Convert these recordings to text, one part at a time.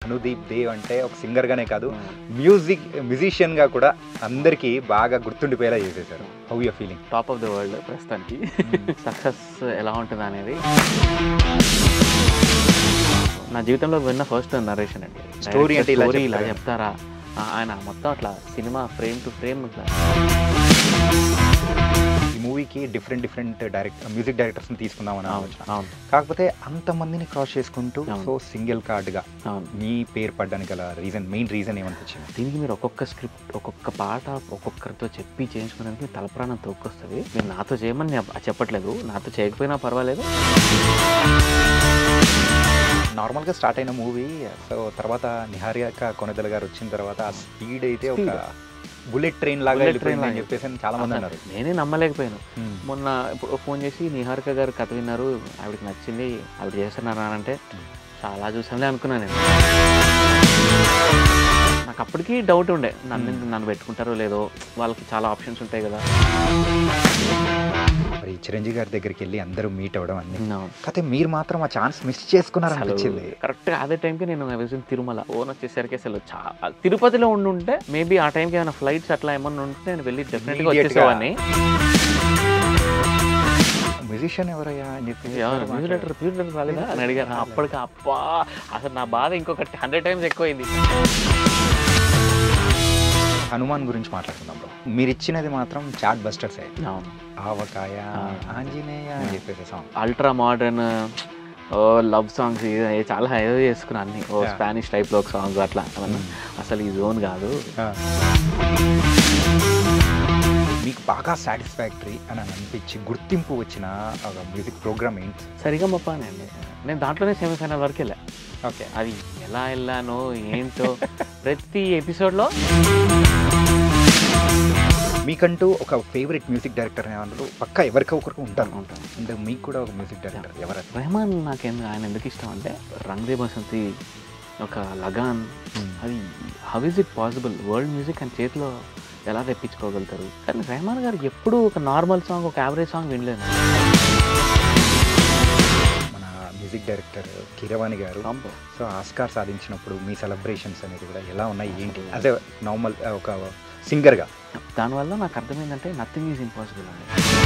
అనుదీప్ దేవ్ అంటే ఒక సింగర్గానే కాదు మ్యూజిక్ మ్యూజిషియన్గా కూడా అందరికీ బాగా గుర్తుండిపోయేలా చేసేసారు how you feeling top of the world ప్రస్తుతానికి సక్సెస్ ఎలా ఉంటుంది అనేది నా జీవితంలో విన్న ఫస్ట్ నరేషన్ అండి Story అంటే ఇలా స్టోరీ ఇలా చెప్తారా? చెప్తారా ఆ, ఆయన మొత్తం అట్లా సినిమా ఫ్రేమ్ టు ఫ్రేమ్ ఇట్లా ఈ మూవీకి డిఫరెంట్ డిఫరెంట్ డైరెక్ట్ మ్యూజిక్ డైరెక్టర్స్ని తీసుకుందామని అవును ఆలోచన అవును కాకపోతే అంతమందిని క్రాస్ చేసుకుంటూ అవును. సో సింగిల్ కార్డ్గా అవును మీ పేరు పడ్డానికి గల రీజన్ మెయిన్ రీజన్ ఏమనిపించింది దీనికి మీరు ఒక్కొక్క స్క్రిప్ట్ ఒక్కొక్క పాట ఒక్కొక్కరితో చెప్పి చేయించుకోవడానికి మీ తలప్రాణం తోక్కొస్తుంది మీరు నాతో చేయమని నేను చెప్పట్లేదు నాతో చేయకపోయినా పర్వాలేదు నార్మల్గా స్టార్ట్ అయిన మూవీ సో తర్వాత నిహారిక కొనదల గారు వచ్చిన తర్వాత ఆ స్పీడ్ అయితే ఒక Speed. బుల్లెట్ ట్రైన్ లాగా Bullet వెళ్ళిపోయింది train అని లాగా. చెప్పేసి అని చాలా మంది అన్నారు నేనే నమ్మలేకపోయాను Hmm. మొన్న ఇప్పుడు ఫోన్ చేసి నిహారిక గారు కథ విన్నారు ఆవిడకి నచ్చింది ఆవిడ చేస్తున్నారు అని అంటే చాలా చూసానులే అనుకున్నాను నేను నాకు అప్పటికి డౌట్ ఉండే నన్ను నన్ను పెట్టుకుంటారో లేదో వాళ్ళకి చాలా ఆప్షన్స్ ఉంటాయి కదా మరి చిరంజీవి గారి దగ్గరికి వెళ్ళి అందరూ మీట్ అవ్వడం అన్ని అవును. కాకపోతే మీరు మాత్రం ఆ ఛాన్స్ మిస్ చేసుకున్నారనిపించింది కరెక్ట్గా అదే టైంకి నేను విజిట్ తిరుమల ఓన్ వచ్చేసరికి అసలు చాలా తిరుపతిలో ఉండి ఉంటే మేబీ ఆ టైంకి ఏమైనా ఫ్లైట్స్ అట్లా ఏమన్నా ఉంటే నేను వెళ్ళి డెఫినెట్గా Immediate గా. వచ్చేసేవాడిని మ్యూజిషియన్ ఎవరయ్యా అని చెప్పి మ్యూజిక్ డైరెక్టర్ మ్యూజిక్ డైరెక్టర్ రాలేదా అని అడిగారు అప్పటికి అప్పా అసలు నా బాధ ఇంకొకటి హండ్రెడ్ టైమ్స్ ఎక్కువైంది హనుమాన్ గురించి మాట్లాడుకుందాం బ్రో మీరు ఇచ్చినది మాత్రం చాట్ బస్టర్స్ అవును ఆవకాయ ఆ. ఆంజనేయ అని చెప్పేసి సాంగ్ అల్ట్రా మోడర్న్ ఓ లవ్ సాంగ్స్ చాలా ఏదో చేసుకున్నా అన్ని ఓ Yeah. స్పానిష్ టైప్ లో సాంగ్స్ అట్లా అవన్నీ. అసలు ఈ జోన్ కాదు మీకు బాగా సాటిస్ఫాక్టరీ అని అనిపించి గుర్తింపు వచ్చిన ఒక మ్యూజిక్ ప్రోగ్రామ్ ఏంటి సరిగా మప్పానే అండి నేను దాంట్లోనే సెమీఫైనల్ వరకు వెళ్ళా ఓకే అది ఎలా వెళ్ళానో ఏంటో ప్రతి ఎపిసోడ్లో మీకంటూ ఒక ఫేవరెట్ మ్యూజిక్ డైరెక్టర్ అందరూ పక్కా ఎవరికో ఒకరికి ఉంటారు ఉంటాను అంటే మీకు కూడా ఒక మ్యూజిక్ డైరెక్టర్ ఎవరు రెహమాన్ నాకెందుకు ఆయన ఎందుకు ఇష్టం అంటే రంగ్ దే బసంతి ఒక లగాన్ అది how is it possible world music అని చేతిలో ఎలా తెప్పించుకోగలుగుతారు కానీ రెహమాన్ గారు ఎప్పుడూ ఒక నార్మల్ సాంగ్ ఒక యావరేజ్ సాంగ్ వినలేదు మన మ్యూజిక్ డైరెక్టర్ కిరవాణి గారు కాంబో సో ఆస్కార్ సాధించినప్పుడు మీ సెలబ్రేషన్స్ అనేది కూడా ఎలా ఉన్నాయి ఏంటి అదే నార్మల్ ఒక సింగర్గా దానివల్ల నాకు అర్థమైందంటే నథింగ్ ఈజ్ ఇంపాసిబుల్ అండి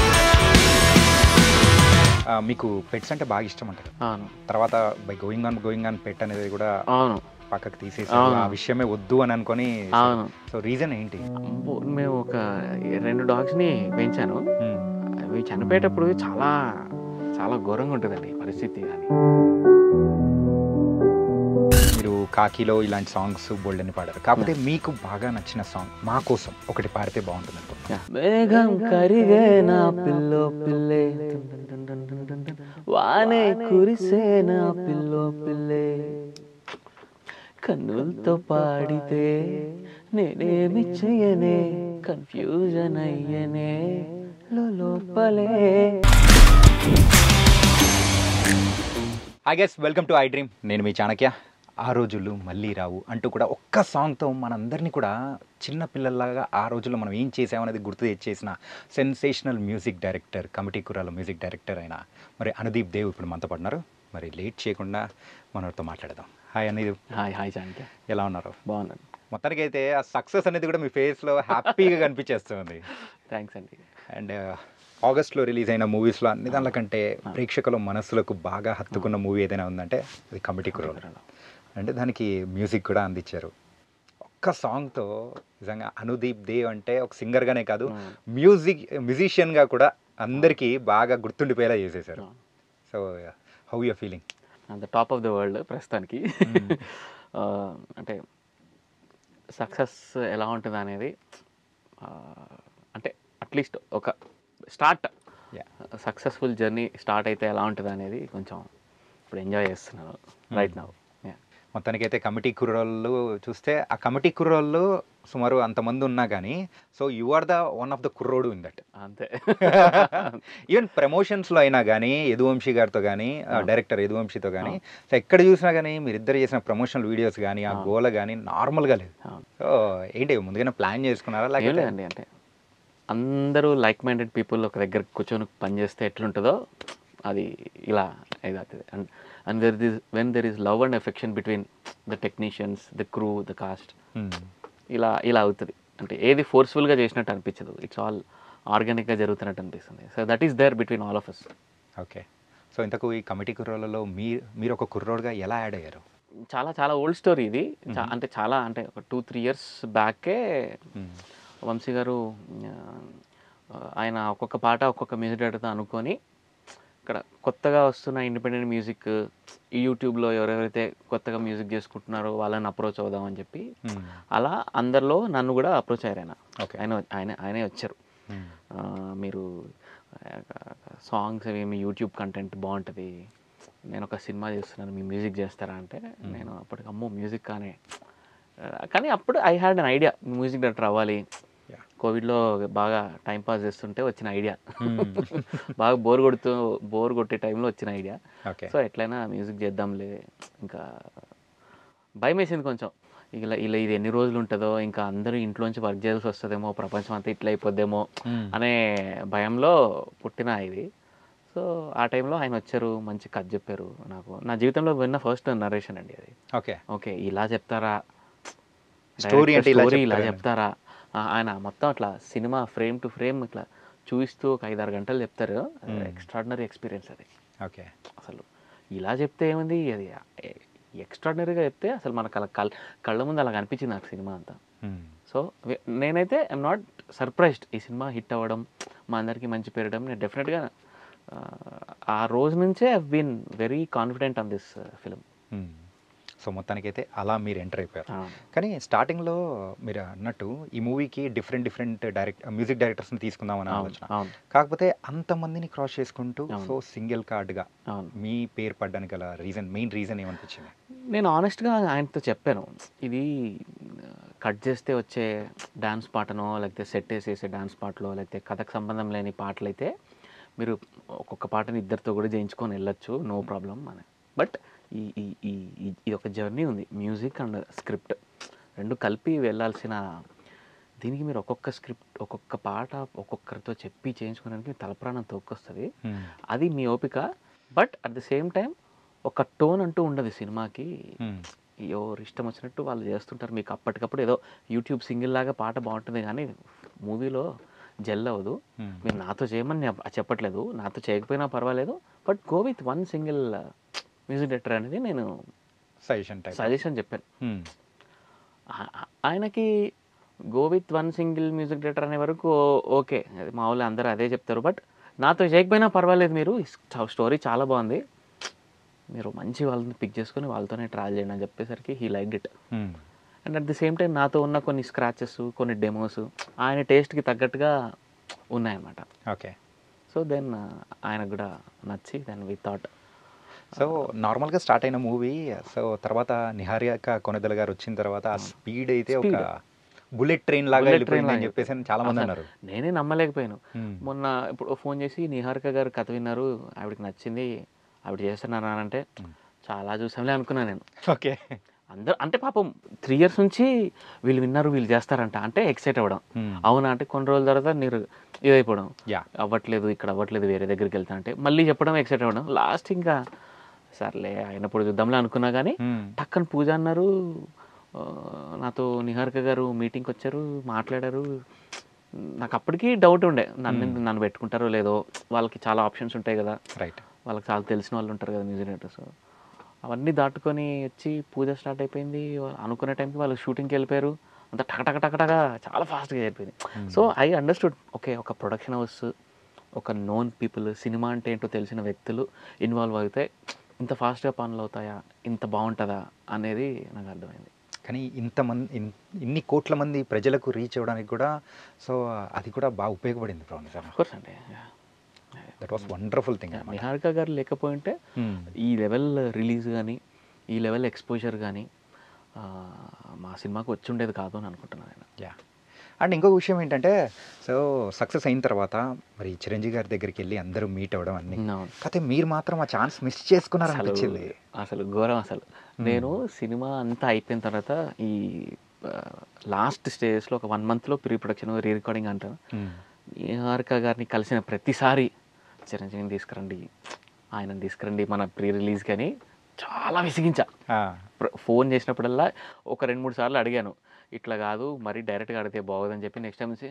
మీకు పెట్స్ అంటే బాగా ఇష్టం అంటారు అవును తర్వాత by going on going on pet అనేది కూడా అవును పక్కకు తీసేసి అవును. ఆ విషయమే వద్దు అని అనుకొని అవును సో రీజన్ ఏంటి అబ్బో, మేము ఒక రెండు డాగ్స్ని పెంచాను Hmm. అవి చనిపోయేటప్పుడు చాలా చాలా ఘోరంగా ఉంటుందండి పరిస్థితి కానీ మీరు కాకిలో ఇలాంటి సాంగ్స్ బోల్డ్ అని పాడారు కాకపోతే మీకు బాగా నచ్చిన సాంగ్ మా కోసం ఒకటి పాడితే బాగుంటుంది అనుకుంటున్నాను మేఘం కరిగే నా పిల్లో పిల్లే వానే కురిసే నా పిల్లో పిల్లే కన్నులతో పాడితే నేనేమి చెయ్యనే కన్ఫ్యూజన్ అయ్యనే లోపలే I guess welcome to I dream నేను మీ చాణక్య ఆ రోజులు మళ్ళీ రావు అంటూ కూడా ఒక్క సాంగ్తో మనందరినీ కూడా చిన్న పిల్లల్లాగా ఆ రోజుల్లో మనం ఏం చేసామనేది గుర్తు తెచ్చేసిన సెన్సేషనల్ మ్యూజిక్ డైరెక్టర్ కమిటీ కురాల మ్యూజిక్ డైరెక్టర్ అయిన మరి అనుదీప్ దేవ్ ఇప్పుడు మనతో పడినారు మరి లేట్ చేయకుండా మనతో మాట్లాడదాం hi Anudeep hi hi Chanakya ఎలా ఉన్నారు బాగున్నాను మొత్తానికి అయితే ఆ సక్సెస్ అనేది కూడా మీ ఫేస్లో హ్యాపీగా కనిపించేస్తుంది థ్యాంక్స్ అండి అండ్ ఆగస్ట్లో రిలీజ్ అయిన మూవీస్లో అన్ని దానిల కంటే ప్రేక్షకుల మనసులకు బాగా హత్తుకున్న మూవీ ఏదైనా ఉందంటే అది కమిటీ కుర్రోడు అంటే దానికి మ్యూజిక్ కూడా అందించారు ఒక్క సాంగ్తో నిజంగా అనుదీప్ దేవ్ అంటే ఒక సింగర్గానే కాదు మ్యూజిక్ మ్యూజిషియన్గా కూడా అందరికీ బాగా గుర్తుండిపోయేలా చేసేసారు సో హౌ యూ ఫీలింగ్ అంత టాప్ ఆఫ్ ద వరల్డ్ ప్రస్తుతానికి ఆ, అంటే సక్సెస్ ఎలా ఉంటుంది అనేది ఆ, అంటే అట్లీస్ట్ ఒక స్టార్ట్ Yeah. సక్సెస్ఫుల్ జర్నీ స్టార్ట్ అయితే ఎలా ఉంటుంది అనేది కొంచెం ఇప్పుడు ఎంజాయ్ చేస్తున్నాను రైట్ నౌ మొత్తానికైతే కమిటీ కుర్రోళ్ళు చూస్తే ఆ కమిటీ కుర్రోళ్ళు సుమారు అంతమంది ఉన్నా కానీ so you are the one of the కుర్రోడు ఇన్ దట్ అంతే ఈవెన్ ప్రమోషన్స్లో అయినా కానీ యదువంశీ గారితో కానీ డైరెక్టర్ యదువంశీతో కానీ సో ఎక్కడ చూసినా కానీ మీరిద్దరు చేసిన ప్రమోషనల్ వీడియోస్ కానీ ఆ గోల కానీ నార్మల్గా లేదు అవును. సో ఏంటి ముందుగానే ప్లాన్ చేసుకున్నారా ఏం లేకపోతే లేదండి అంటే అందరూ లైక్ మైండెడ్ పీపుల్ ఒక దగ్గర కూర్చొని పని చేస్తే ఎట్లుంటుందో అది ఇలా ఇది అవుతుంది and and there is when there is love and affection between the technicians the crew the cast ఇలా ఇలా అవుతుంది అంటే ఏది ఫోర్స్ఫుల్గా చేసినట్టు అనిపించదు ఇట్స్ ఆల్ ఆర్గానిక్గా జరుగుతున్నట్టు అనిపిస్తుంది so that is there between all of us okay so ఇంతకు ఈ కమిటీ కుర్రోళ్ళలో మీ మీరు ఒక కుర్రోడ్గా ఎలా యాడ్ అయ్యారు చాలా చాలా ఓల్డ్ స్టోరీ ఇది చా- అంటే చాలా అంటే ఒక టూ త్రీ ఇయర్స్ బ్యాకే వంశీ గారు ఆ, ఆయన ఒక్కొక్క పాట ఒక్కొక్క మ్యూజిక్ డైరెక్టర్తో అనుకొని ఇక్కడ కొత్తగా వస్తున్న ఇండిపెండెంట్ మ్యూజిక్ ఈ యూట్యూబ్లో ఎవరెవరైతే కొత్తగా మ్యూజిక్ చేసుకుంటున్నారో వాళ్ళని అప్రోచ్ అవుదామని చెప్పి అలా అందరిలో నన్ను కూడా అప్రోచ్ అయ్యారు ఆయన ఓకే ఆయన ఆయన ఆయనే వచ్చారు ఆ, మీరు సాంగ్స్ అవి మీ యూట్యూబ్ కంటెంట్ బాగుంటుంది నేను ఒక సినిమా చేస్తున్నాను మీ మ్యూజిక్ చేస్తారా అంటే నేను అప్పటికి అమ్మో మ్యూజిక్ కానీ ఆ, కానీ అప్పుడు I had an idea music director అవ్వాలి Yeah. కోవిడ్లో బాగా టైం పాస్ చేస్తుంటే వచ్చిన ఐడియా బాగా బోర్ కొడుతూ బోర్ కొట్టే టైంలో వచ్చిన ఐడియా ఓకే సో ఎట్లయినా మ్యూజిక్ చేద్దాంలే ఇంకా భయం వేసింది కొంచెం ఇలా ఇలా ఇది ఎన్ని రోజులు ఉంటుందో ఇంకా అందరూ ఇంట్లోంచి వర్క్ చేయాల్సి వస్తుందేమో ప్రపంచం అంతా ఇట్లా అయిపోద్దేమో అనే భయంలో పుట్టిన ఇది సో ఆ టైంలో ఆయన వచ్చారు మంచి కథ చెప్పారు నాకు నా జీవితంలో విన్న ఫస్ట్ నరేషన్ అండి అది ఓకే ఓకే ఇలా చెప్తారా Story అంటే ఇలా స్టోరీ ఇలా చెప్తారా? చెప్తారా ఆ, ఆయన మొత్తం అట్లా సినిమా ఫ్రేమ్ టు ఫ్రేమ్ ఇట్లా చూపిస్తూ ఒక ఐదారు గంటలు చెప్తారు ఎక్స్ట్రాడినరీ ఎక్స్పీరియన్స్ అది ఓకే అసలు ఇలా చెప్తే ఏముంది అది ఎక్స్ట్రాడినరీగా చెప్తే అసలు మన కళ్ళ కళ్ళ కళ్ళ ముందు అలా కనిపించింది నాకు సినిమా అంతా సో వే- నేనైతే ఐఎమ్ నాట్ సర్ప్రైజ్డ్ ఈ సినిమా హిట్ అవ్వడం మా అందరికీ మంచి పేరడం నేను డెఫినెట్గా ఆ రోజు నుంచే I been very confident on this film so మొత్తానికైతే అలా మీరు ఎంటర్ అయిపోయారు కానీ స్టార్టింగ్లో మీరు అన్నట్టు ఈ మూవీకి డిఫరెంట్ డిఫరెంట్ డైరెక్ట్ మ్యూజిక్ డైరెక్టర్స్ని తీసుకుందామని ఆలోచన అవును కాకపోతే అంతమందిని క్రాస్ చేసుకుంటూ అవును. సో సింగిల్ కార్డ్గా అవును మీ పేరు పడ్డానికి గల రీజన్ మెయిన్ రీజన్ ఏమనిపించింది నేను ఆనెస్ట్గా ఆయనతో చెప్పాను ఇది కట్ చేస్తే వచ్చే డాన్స్ పాటనో లేకపోతే సెట్ వేసేసే డాన్స్ పాటలో లేకపోతే కథకు సంబంధం లేని పాటలు అయితే మీరు ఒక్కొక్క పాటని ఇద్దరితో కూడా చేయించుకొని వెళ్ళొచ్చు నో ప్రాబ్లం అని బట్ ఈ ఈ ఈ ఈ- ఇది ఒక జర్నీ ఉంది మ్యూజిక్ అండ్ స్క్రిప్ట్ రెండు కలిపి వెళ్ళాల్సిన దీనికి మీరు ఒక్కొక్క స్క్రిప్ట్ ఒక్కొక్క పాట ఒక్కొక్కరితో చెప్పి చేయించుకోవడానికి తలప్రాణం తోక్కొస్తుంది అది మీ ఓపిక but at the same time ఒక టోన్ అంటూ ఉండదు సినిమాకి ఎవరు ఇష్టం వచ్చినట్టు వాళ్ళు చేస్తుంటారు మీకు అప్పటికప్పుడు ఏదో యూట్యూబ్ సింగిల్ లాగా పాట బాగుంటుంది కానీ మూవీలో జెల్ అవ్వదు మీరు నాతో చేయమని నేను చెప్పట్లేదు నాతో చేయకపోయినా పర్వాలేదు but go with one single music director అనేది నేను సజెషన్ టైప్ సజెషన్ చెప్పాను ఆ- ఆ- ఆయనకి go with one single music director అనే వరకు ఓ- ఓకే అది మా వాళ్ళు అందరూ అదే చెప్తారు బట్ నాతో చేయకపోయినా పర్వాలేదు మీరు స్టోరీ చాలా బాగుంది మీరు మంచి వాళ్ళని పిక్ చేసుకొని వాళ్ళతోనే ట్రావెల్ చేయండి అని చెప్పేసరికి he like it and at the same time నాతో ఉన్న కొన్ని స్క్రాచెస్ కొన్ని డెమోస్ ఆయన టేస్ట్కి తగ్గట్టుగా ఉన్నాయన్నమాట ఓకే సో దెన్ ఆయనకు కూడా నచ్చి దెన్ వి థాట్ సో నార్మల్గా స్టార్ట్ అయిన మూవీ సో తర్వాత నిహారిక కొనదల గారు వచ్చిన తర్వాత ఆ స్పీడ్ అయితే ఒక Speed. బుల్లెట్ ట్రైన్ లాగా Bullet train వెళ్ళిపోయింది అని లాగా చెప్పేసి అని చాలా మంది అసలు అన్నారు నేనే నమ్మలేకపోయాను Hmm. మొన్న ఇప్పుడు ఫోన్ చేసి నిహారిక గారు కథ విన్నారు ఆవిడకి నచ్చింది ఆవిడ చేస్తున్నారా అని అంటే చాలా చూసాంలే అనుకున్నాను నేను ఓకే అందరు అంటే పాపం త్రీ ఇయర్స్ నుంచి వీళ్ళు విన్నారు వీళ్ళు చేస్తారంట అంటే ఎక్సైట్ అవ్వడం అవునా అంటే కొన్ని రోజుల తర్వాత మీరు ఇదైపోవడం యా అవ్వట్లేదు ఇక్కడ అవ్వట్లేదు వేరే దగ్గరికి వెళ్తా అంటే మళ్ళీ చెప్పడం ఎక్సైట్ అవ్వడం లాస్ట్ ఇంకా సర్లే అయినప్పుడు చూద్దాంలే అనుకున్నా కానీ టక్కన పూజ అన్నారు ఆ, నాతో నిహారిక గారు మీటింగ్కి వచ్చారు మాట్లాడారు నాకు అప్పటికీ డౌట్ ఉండే నన్ను ఎందుకు నన్ను పెట్టుకుంటారో లేదో వాళ్ళకి చాలా ఆప్షన్స్ ఉంటాయి కదా రైట్ వాళ్ళకి చాలా తెలిసిన వాళ్ళు ఉంటారు కదా మ్యూజిక్ డైరెక్టర్స్ అవన్నీ దాటుకొని వచ్చి పూజ స్టార్ట్ అయిపోయింది వా- అనుకునే టైంకి వాళ్ళు షూటింగ్కి వెళ్ళిపోయారు అంత టక టక టక టక చాలా ఫాస్ట్గా అయిపోయింది సో ఐ అండర్స్టూడ్ ఓకే ఒక ప్రొడక్షన్ హౌస్ ఒక నోన్ పీపుల్ సినిమా అంటే ఏంటో తెలిసిన వ్యక్తులు ఇన్వాల్వ్ అయితే ఇంత ఫాస్ట్గా పనులు అవుతాయా ఇంత బాగుంటుందా అనేది నాకు అర్థమైంది కానీ ఇంతమంది ఇన్- ఇన్ని కోట్ల మంది ప్రజలకు రీచ్ అవ్వడానికి కూడా సో అది కూడా బాగా ఉపయోగపడింది బ్రౌన్ సార్ కోర్స్ అండి దట్ వాస్ వండర్ఫుల్ థింగ్ అనమాట నిహారిక గారు లేకపోయింటే ఈ లెవెల్ రిలీజ్ కానీ ఈ లెవెల్ ఎక్స్పోజర్ కానీ మా సినిమాకి వచ్చి ఉండేది కాదు అని అనుకుంటున్నాను నేను యా అండ్ ఇంకొక విషయం ఏంటంటే సో సక్సెస్ అయిన తర్వాత మరి చిరంజీవి గారి దగ్గరికి వెళ్ళి అందరూ మీట్ అవ్వడం అన్ని అవును. కాకపోతే మీరు మాత్రం ఆ ఛాన్స్ మిస్ చేసుకున్నారు అసలు అనిపించింది అసలు ఘోరం అసలు నేను సినిమా అంతా అయిపోయిన తర్వాత ఈ లాస్ట్ స్టేజ్లో ఒక వన్ మంత్లో ప్రీ ప్రొడక్షన్ రీ రికార్డింగ్ అంటాను నిహారిక గారిని కలిసిన ప్రతిసారి చిరంజీవిని తీసుకురండి ఆయన తీసుకురండి మన ప్రీ రిలీజ్ కానీ చాలా విసిగించా ఆ, ప్ర- ఫోన్ చేసినప్పుడల్లా ఒక రెండు మూడు సార్లు అడిగాను ఇట్లా కాదు మరి డైరెక్ట్గా అడిగితే బాగోదని చెప్పి నెక్స్ట్ టైం నుంచి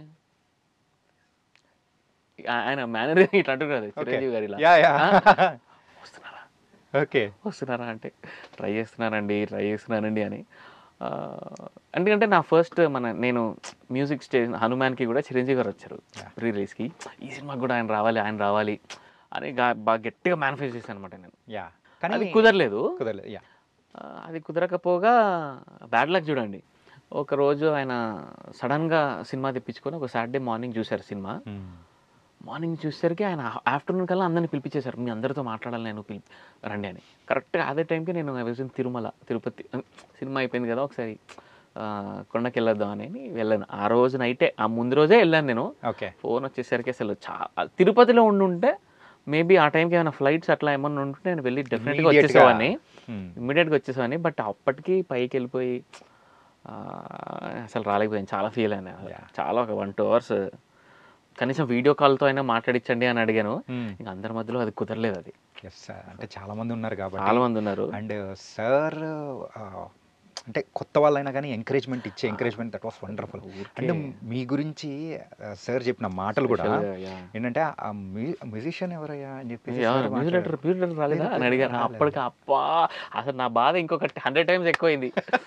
ఆ- ఆయన మేనేజర్ ఇట్లా అంటున్నారు ఓకే చిరంజీవి గారు ఇలా యా యా వస్తున్నారా ఓకే వస్తున్నారా అంటే ట్రై చేస్తున్నానండి ట్రై చేస్తున్నానండి అని ఆ, ఎందుకంటే నా ఫస్ట్ మన నేను మ్యూజిక్ స్టేజ్ హనుమాన్కి కూడా చిరంజీవి గారు వచ్చారు ప్రీ రిలీజ్కి ఈ సినిమాకి కూడా ఆయన రావాలి ఆయన రావాలి అని గా- బాగా గట్టిగా మేనిఫెస్ట్ చేశాను అనమాట నేను యా అది కానీ కుదరలేదు కుదరలేదు యా ఆ, అది కుదరకపోగా బ్యాడ్ లక్ చూడండి ఒక రోజు ఆయన సడన్గా సినిమా తెప్పించుకొని ఒక సాటర్డే మార్నింగ్ చూశారు సినిమా మార్నింగ్ చూసేసరికి ఆయన ఆఫ్టర్నూన్ కల్లా అందరిని పిలిపించేశారు మీ అందరితో మాట్లాడాలి నేను పిలి రండి అని కరెక్ట్గా అదే టైంకి నేను విజిన్ తిరుమల తిరుపతి సినిమా అయిపోయింది కదా ఒకసారి ఆ, కొండకి వెళ్ళొద్దాం అని వెళ్ళాను ఆ రోజు నైటే ఆ ముందు రోజే వెళ్ళాను నేను ఓకే ఫోన్ వచ్చేసరికి అసలు చా తిరుపతిలో ఉండుంటే మేబీ ఆ టైంకి ఏమైనా ఫ్లైట్స్ అట్లా ఏమన్నా ఉంటుంటే నేను వెళ్ళి డెఫినెట్గా Immediate గా. వచ్చేసేవాడిని Hmm. ఇమ్మీడియట్గా వచ్చేసామని బట్ అప్పటికి పైకి వెళ్ళిపోయి ఆ, అసలు రాలేకపోయాను చాలా ఫీల్ అయినా Yeah. చాలా ఒక వన్ టూ అవర్స్ కనీసం వీడియో కాల్తో అయినా మాట్లాడించండి అని అడిగాను Hmm. ఇంకా అందరి మధ్యలో అది కుదరలేదు అది Yes, sir. అంటే చాలా మంది ఉన్నారు కాబట్టి చాలా మంది ఉన్నారు అండ్ సార్ అంటే కొత్త వాళ్ళైనా కానీ ఎంకరేజ్మెంట్ ఇచ్చే ఎంకరేజ్మెంట్ దట్ వాస్ వండర్ఫుల్ అంటే మీ గురించి సార్ చెప్పిన మాటలు కూడా Special గా, yeah. ఏంటంటే ఆ మ్యూజిషియన్ ఎవరయ్యా అని చెప్పేసి యా, sir మ్యూజిక్ మాట్లాడారు. డైరెక్టర్ మ్యూజిక్ డైరెక్టర్ రాలేదా అని అడిగాను రాలేదు. అప్పటికి అప్పా అసలు నా బాధ ఇంకొకటి హండ్రెడ్ టైమ్స్ ఎక్కువైంది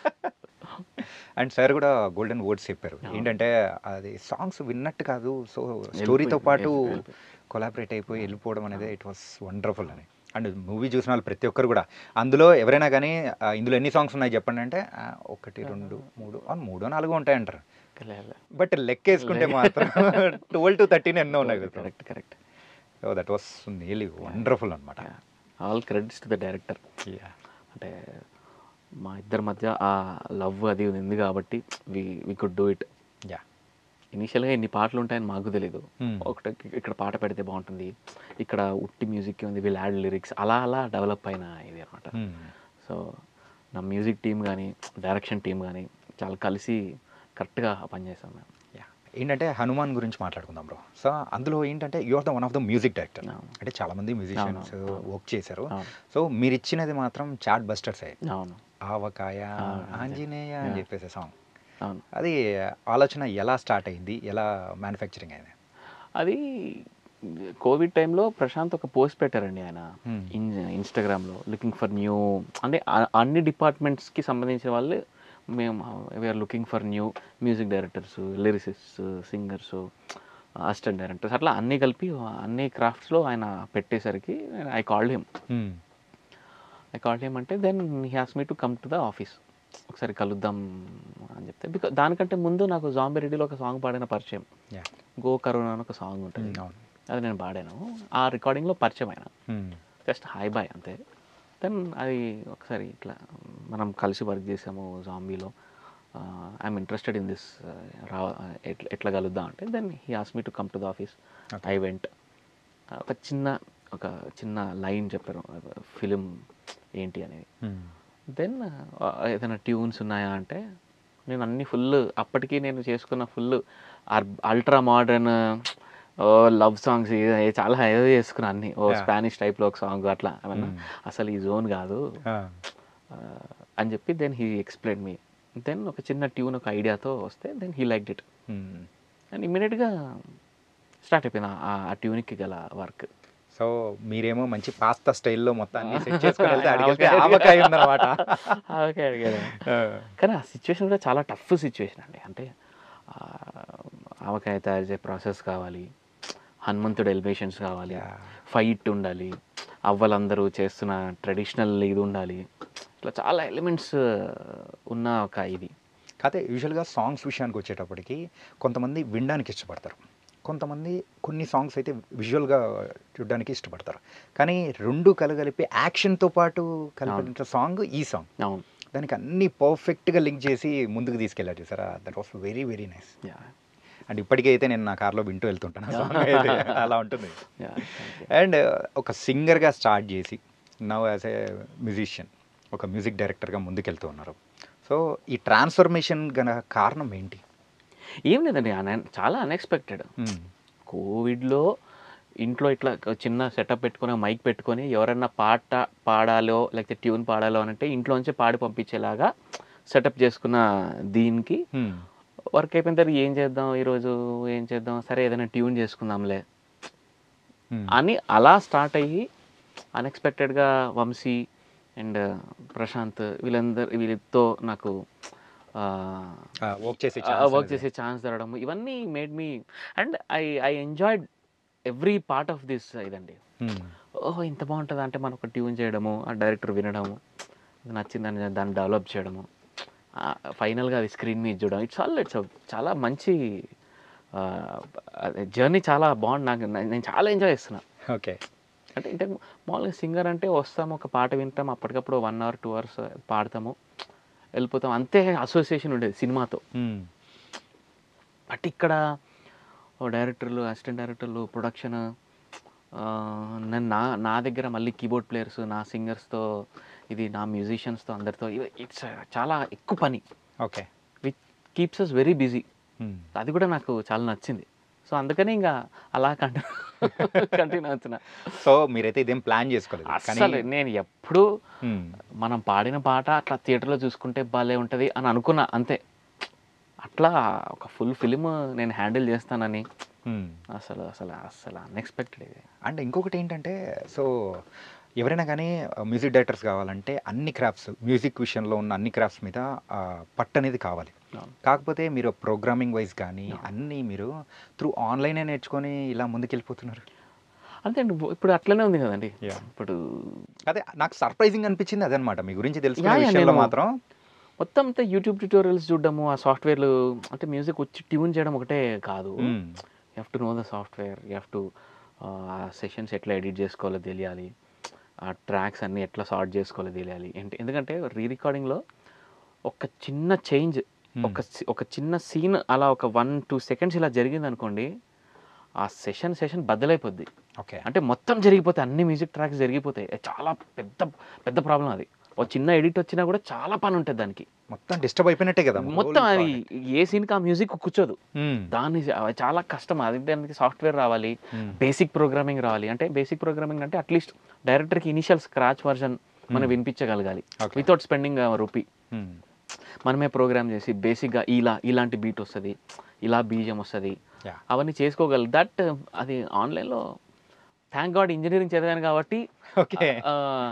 అండ్ సార్ కూడా గోల్డెన్ వర్డ్స్ చెప్పారు అవును. ఏంటంటే అది సాంగ్స్ విన్నట్టు కాదు సో స్టోరీతో పాటు వెళ్ళిపోయి- వెళ్ళిపోయి. కొలాబరేట్ అయిపోయి వెళ్ళిపోవడం అనేది ఇట్ వాస్ వండర్ఫుల్ అని అండ్ మూవీ చూసిన వాళ్ళు ప్రతి ఒక్కరు కూడా అందులో ఎవరైనా కానీ ఆ, ఇందులో ఎన్ని సాంగ్స్ ఉన్నాయి చెప్పండి అంటే ఆ, ఒకటి రెండు మూడు ఆ, మూడో నాలుగో ఉంటాయి అంటారు బట్ లెక్కేసుకుంటే మాత్రం ట్వెల్వ్ టు థర్టీన్ ఎన్నో ఉన్నాయి correct correct so that was nearly wonderful అనమాట all credits to the director అంటే మా ఇద్దరి మధ్య ఆ లవ్ అది ఉంది కాబట్టి we we could do it yeah ఇనీషియల్గా ఇన్ని పాటలు ఉంటాయని మాకు తెలియదు Hmm. ఒకటి ఇక్కడ పాట పెడితే బాగుంటుంది ఇక్కడ ఉట్టి మ్యూజిక్ ఉంది వీళ్ళు యాడ్ లిరిక్స్ అలా అలా డెవలప్ అయిన ఇది అనమాట సో నా మ్యూజిక్ టీం కానీ డైరెక్షన్ టీం కానీ చాలా కలిసి కరెక్ట్గా పనిచేస్తాం మేము యా ఏంటంటే హనుమాన్ గురించి మాట్లాడుకుందాం బ్రో సో అందులో ఏంటంటే you are the one of the music director అవును. అంటే చాలా మంది మ్యూజిషియన్స్ అవును, అవును. వర్క్ చేశారు అవును. సో మీరు ఇచ్చినది మాత్రం చాట్ బస్టర్స్ అవును ఆవకాయ అవును, అదే. ఆంజనేయ అని Yeah. చెప్పేసి సాంగ్ అవును అది ఆలోచన ఎలా స్టార్ట్ అయింది ఎలా మ్యానుఫ్యాక్చరింగ్ అయింది అది కోవిడ్ టైంలో ప్రశాంత్ ఒక పోస్ట్ పెట్టారండి ఆయన Hmm. ఇన్ ఇన్స్టాగ్రామ్లో లుకింగ్ ఫర్ న్యూ అంటే ఆ- అన్ని డిపార్ట్మెంట్స్కి సంబంధించిన వాళ్ళు మేము we are looking for new music directors lyricist singers assistant directors అట్లా అన్నీ కలిపి అన్ని క్రాఫ్ట్స్లో ఆయన పెట్టేసరికి I called him I called him అంటే then he has me to come to the office ఒకసారి కలుద్దాం అని చెప్తే బికాస్ దానికంటే ముందు నాకు జాంబీ రెడ్డిలో ఒక సాంగ్ పాడిన పరిచయం యా గో కరోనా అని ఒక సాంగ్ ఉంటుంది అవును అది నేను పాడాను ఆ రికార్డింగ్లో పరిచయం అయినా Hmm. జస్ట్ హాయ్ బాయ్ అంతే దెన్ అది ఒకసారి ఇట్లా మనం కలిసి వర్క్ చేసాము జాంబీలో ఐఎమ్ ఇంట్రెస్టెడ్ ఇన్ దిస్ రా ఎట్లా ఎట్లా కలుద్దాం అంటే then he has me to come to the office Okay. I went ఒక చిన్న ఒక చిన్న లైన్ చెప్పారు ఫిలిం ఏంటి అనేది Hmm. దెన్ ఏదైనా ట్యూన్స్ ఉన్నాయా అంటే నేను అన్ని ఫుల్ అప్పటికి నేను చేసుకున్న ఫుల్ అల్ట్రా మోడర్న్ ఓ లవ్ సాంగ్స్ చాలా ఏదో చేసుకున్నా అన్ని ఓ Yeah. స్పానిష్ టైప్లో ఒక సాంగ్ అట్లా ఏమన్నా Hmm. అసలు ఈ జోన్ కాదు Ah. ఆ, అని చెప్పి then he explain me then ఒక చిన్న ట్యూన్ ఒక ఐడియాతో వస్తే then he like it Hmm. And ఇమీడియట్గా స్టార్ట్ అయిపోయింది ఆ- ఆ ట్యూన్కి గల వర్క్ సో మీరేమో మంచి పాస్తా స్టైల్లో మొత్తం అన్ని సెట్ చేసుకొని వెళ్తే అడిగితే ఆవకాయ. ఆవకాయ ఉందన్నమాట ఓకే అడిగాను Ah. కానీ ఆ సిచ్యువేషన్ కూడా చాలా టఫ్ సిచ్యువేషన్ అండి అంటే ఆ, ఆవకాయ తయారు చేసే ప్రాసెస్ కావాలి హనుమంతుడు ఎలివేషన్స్ కావాలి Yeah. ఫైట్ ఉండాలి అవ్వలందరూ చేస్తున్న ట్రెడిషనల్ ఇది ఉండాలి ఇట్లా చాలా ఎలిమెంట్స్ ఉన్న ఒక ఇది కాకపోతే యూజువల్గా సాంగ్స్ విషయానికి వచ్చేటప్పటికి కొంతమంది వినడానికి ఇష్టపడతారు కొంతమంది కొన్ని సాంగ్స్ అయితే విజువల్గా చూడడానికి ఇష్టపడతారు కానీ రెండు కలగలిపి యాక్షన్తో పాటు కలిపిన సాంగ్ ఈ సాంగ్ అవును దానికి అన్ని పర్ఫెక్ట్గా లింక్ చేసి ముందుకు తీసుకెళ్ళారు చూసారా that was very very nice yeah and ఇప్పటికీ అయితే నేను నా కార్లో వింటూ వెళ్తుంటాను ఆ song అయితే అలా ఉంటుంది యా అండ్ ఒక సింగర్గా స్టార్ట్ చేసి నవ్ యాజ్ ఏ మ్యూజిషియన్ ఒక మ్యూజిక్ డైరెక్టర్గా ముందుకెళ్తూ ఉన్నారు సో ఈ ట్రాన్స్ఫర్మేషన్ గల కారణం ఏంటి ఏం లేదండి అన- చాలా అన్ఎక్స్పెక్టెడ్ కోవిడ్లో ఇంట్లో ఇట్లా ఒక చిన్న సెటప్ పెట్టుకొని మైక్ పెట్టుకొని ఎవరన్నా పాట పాడాలో లేకపోతే ట్యూన్ పాడాలో అని అంటే ఇంట్లోంచి పాడి పంపించేలాగా సెటప్ చేసుకున్న దీనికి Hmm. వర్క్ అయిపోయిన తర్వాత ఏం చేద్దాం ఈరోజు ఏం చేద్దాం సరే ఏదైనా ట్యూన్ చేసుకుందాంలే Hmm. అని అలా స్టార్ట్ అయ్యి అన్ఎక్స్పెక్టెడ్గా వంశీ అండ్ ప్రశాంత్ వీళ్ళందరు వీళ్ళతో నాకు ఆ, వర్క్ చేసే వర్క్ ఛాన్స్ చేసే ఛాన్స్ దొరకడం ఇవన్నీ made me and I I enjoyed every part of this ఇదండి Hmm. ఓహో ఇంత బాగుంటుంది అంటే మనం ఒక ట్యూన్ చేయడము ఆ డైరెక్టర్ వినడము అది నచ్చిందని దాన్ని డెవలప్ చేయడము ఫైనల్గా అది స్క్రీన్ మీద చూడడం ఇట్స్ ఆల్ ఇట్స్ చాలా మంచి జర్నీ చాలా బాగుంది నాకు నేను చాలా ఎంజాయ్ చేస్తున్నా ఓకే అంటే ఇంతకు మామూలుగా సింగర్ అంటే వస్తాము ఒక పాట వింటాం అప్పటికప్పుడు వన్ అవర్ టూ అవర్స్ పాడతాము వెళ్ళిపోతాం అంతే అసోసియేషన్ ఉండేది సినిమాతో Hmm. బట్ ఇక్కడ ఓ డైరెక్టర్లు అసిస్టెంట్ డైరెక్టర్లు ప్రొడక్షన్ నేను నా నా దగ్గర మళ్ళీ కీబోర్డ్ ప్లేయర్స్ నా సింగర్స్తో ఇది నా మ్యూజిషియన్స్తో అందరితో ఇట్స్ చాలా ఎక్కువ పని okay which keeps us very busy Hmm. అది కూడా నాకు చాలా నచ్చింది సో అందుకని ఇంకా అలా కంటిన్యూ కంటిన్యూ అవుతున్నా సో మీరైతే ఇదేం ప్లాన్ చేసుకోలేదు అసలు నేను ఎప్పుడు Hmm. మనం పాడిన పాట అట్లా థియేటర్లో చూసుకుంటే భలే ఉంటుంది అని అనుకున్నా అంతే అట్లా ఒక ఫుల్ ఫిలిం నేను హ్యాండిల్ చేస్తానని Hmm. అసలు అసలు అసలు అన్ఎక్స్పెక్టెడ్ ఇది అండ్ ఇంకొకటి ఏంటంటే సో ఎవరైనా కానీ మ్యూజిక్ డైరెక్టర్స్ కావాలంటే అన్ని క్రాఫ్ట్స్ మ్యూజిక్ విషయంలో ఉన్న అన్ని క్రాఫ్ట్స్ మీద ఆ, పట్టు అనేది కావాలి అవును. కాకపోతే మీరు ప్రోగ్రామింగ్ వైజ్ కానీ అవును. అన్నీ మీరు త్రూ ఆన్లైనే నేర్చుకొని ఇలా ముందుకెళ్ళిపోతున్నారు అంతే అండి ఇప్పుడు అట్లనే ఉంది కదండి Yeah. ఇప్పుడు అదే నాకు సర్ప్రైజింగ్ అనిపించింది అదనమాట మీ గురించి తెలుసుకునే Yeah, yeah, విషయంలో నేను- మాత్రం మొత్తం అంతా యూట్యూబ్ ట్యూటోరియల్స్ చూడడము ఆ సాఫ్ట్వేర్లు అంటే మ్యూజిక్ వచ్చి ట్యూన్ చేయడం ఒకటే కాదు Hmm. You have to know the software you have to ఆ సెషన్స్ ఎట్లా ఎడిట్ చేసుకోవాలో తెలియాలి ఆ ట్రాక్స్ అన్నీ ఎట్లా సార్ట్ చేసుకోవాలో తెలియాలి ఏంటి ఎందుకంటే రీ రికార్డింగ్లో ఒక చిన్న చేంజ్ Hmm. ఒక సి- ఒక చిన్న సీన్ అలా ఒక వన్ టూ సెకండ్స్ ఇలా జరిగింది అనుకోండి ఆ సెషన్ సెషన్ బద్దలైపోద్ది ఓకే అంటే మొత్తం జరిగిపోతాయి అన్ని మ్యూజిక్ ట్రాక్స్ జరిగిపోతాయి అది చాలా పెద్ద పెద్ద ప్రాబ్లం అది ఒక చిన్న ఎడిట్ వచ్చినా కూడా చాలా పని ఉంటుంది దానికి మొత్తం డిస్టర్బ్ అయిపోయినట్టే కదా మొత్తం అది ఏ సీన్కి ఆ మ్యూజిక్ కూర్చోదు Hmm. దాన్ని అది చాలా కష్టం అది దానికి సాఫ్ట్వేర్ రావాలి Hmm. బేసిక్ ప్రోగ్రామింగ్ రావాలి అంటే బేసిక్ ప్రోగ్రామింగ్ అంటే అట్లీస్ట్ డైరెక్టర్కి ఇనిషియల్ స్క్రాచ్ వర్జన్ మనం వినిపించగలగాలి Okay. Without spending rupee Hmm. మనమే ప్రోగ్రామ్ చేసి బేసిక్గా ఇలా ఇలాంటి బీట్ వస్తుంది ఇలా బీజం వస్తుంది Yeah. అవన్నీ చేసుకోగలరు దట్ అది ఆన్లైన్లో థ్యాంక్ గాడ్ ఇంజనీరింగ్ చదివాను కాబట్టి ఓకే ఆ,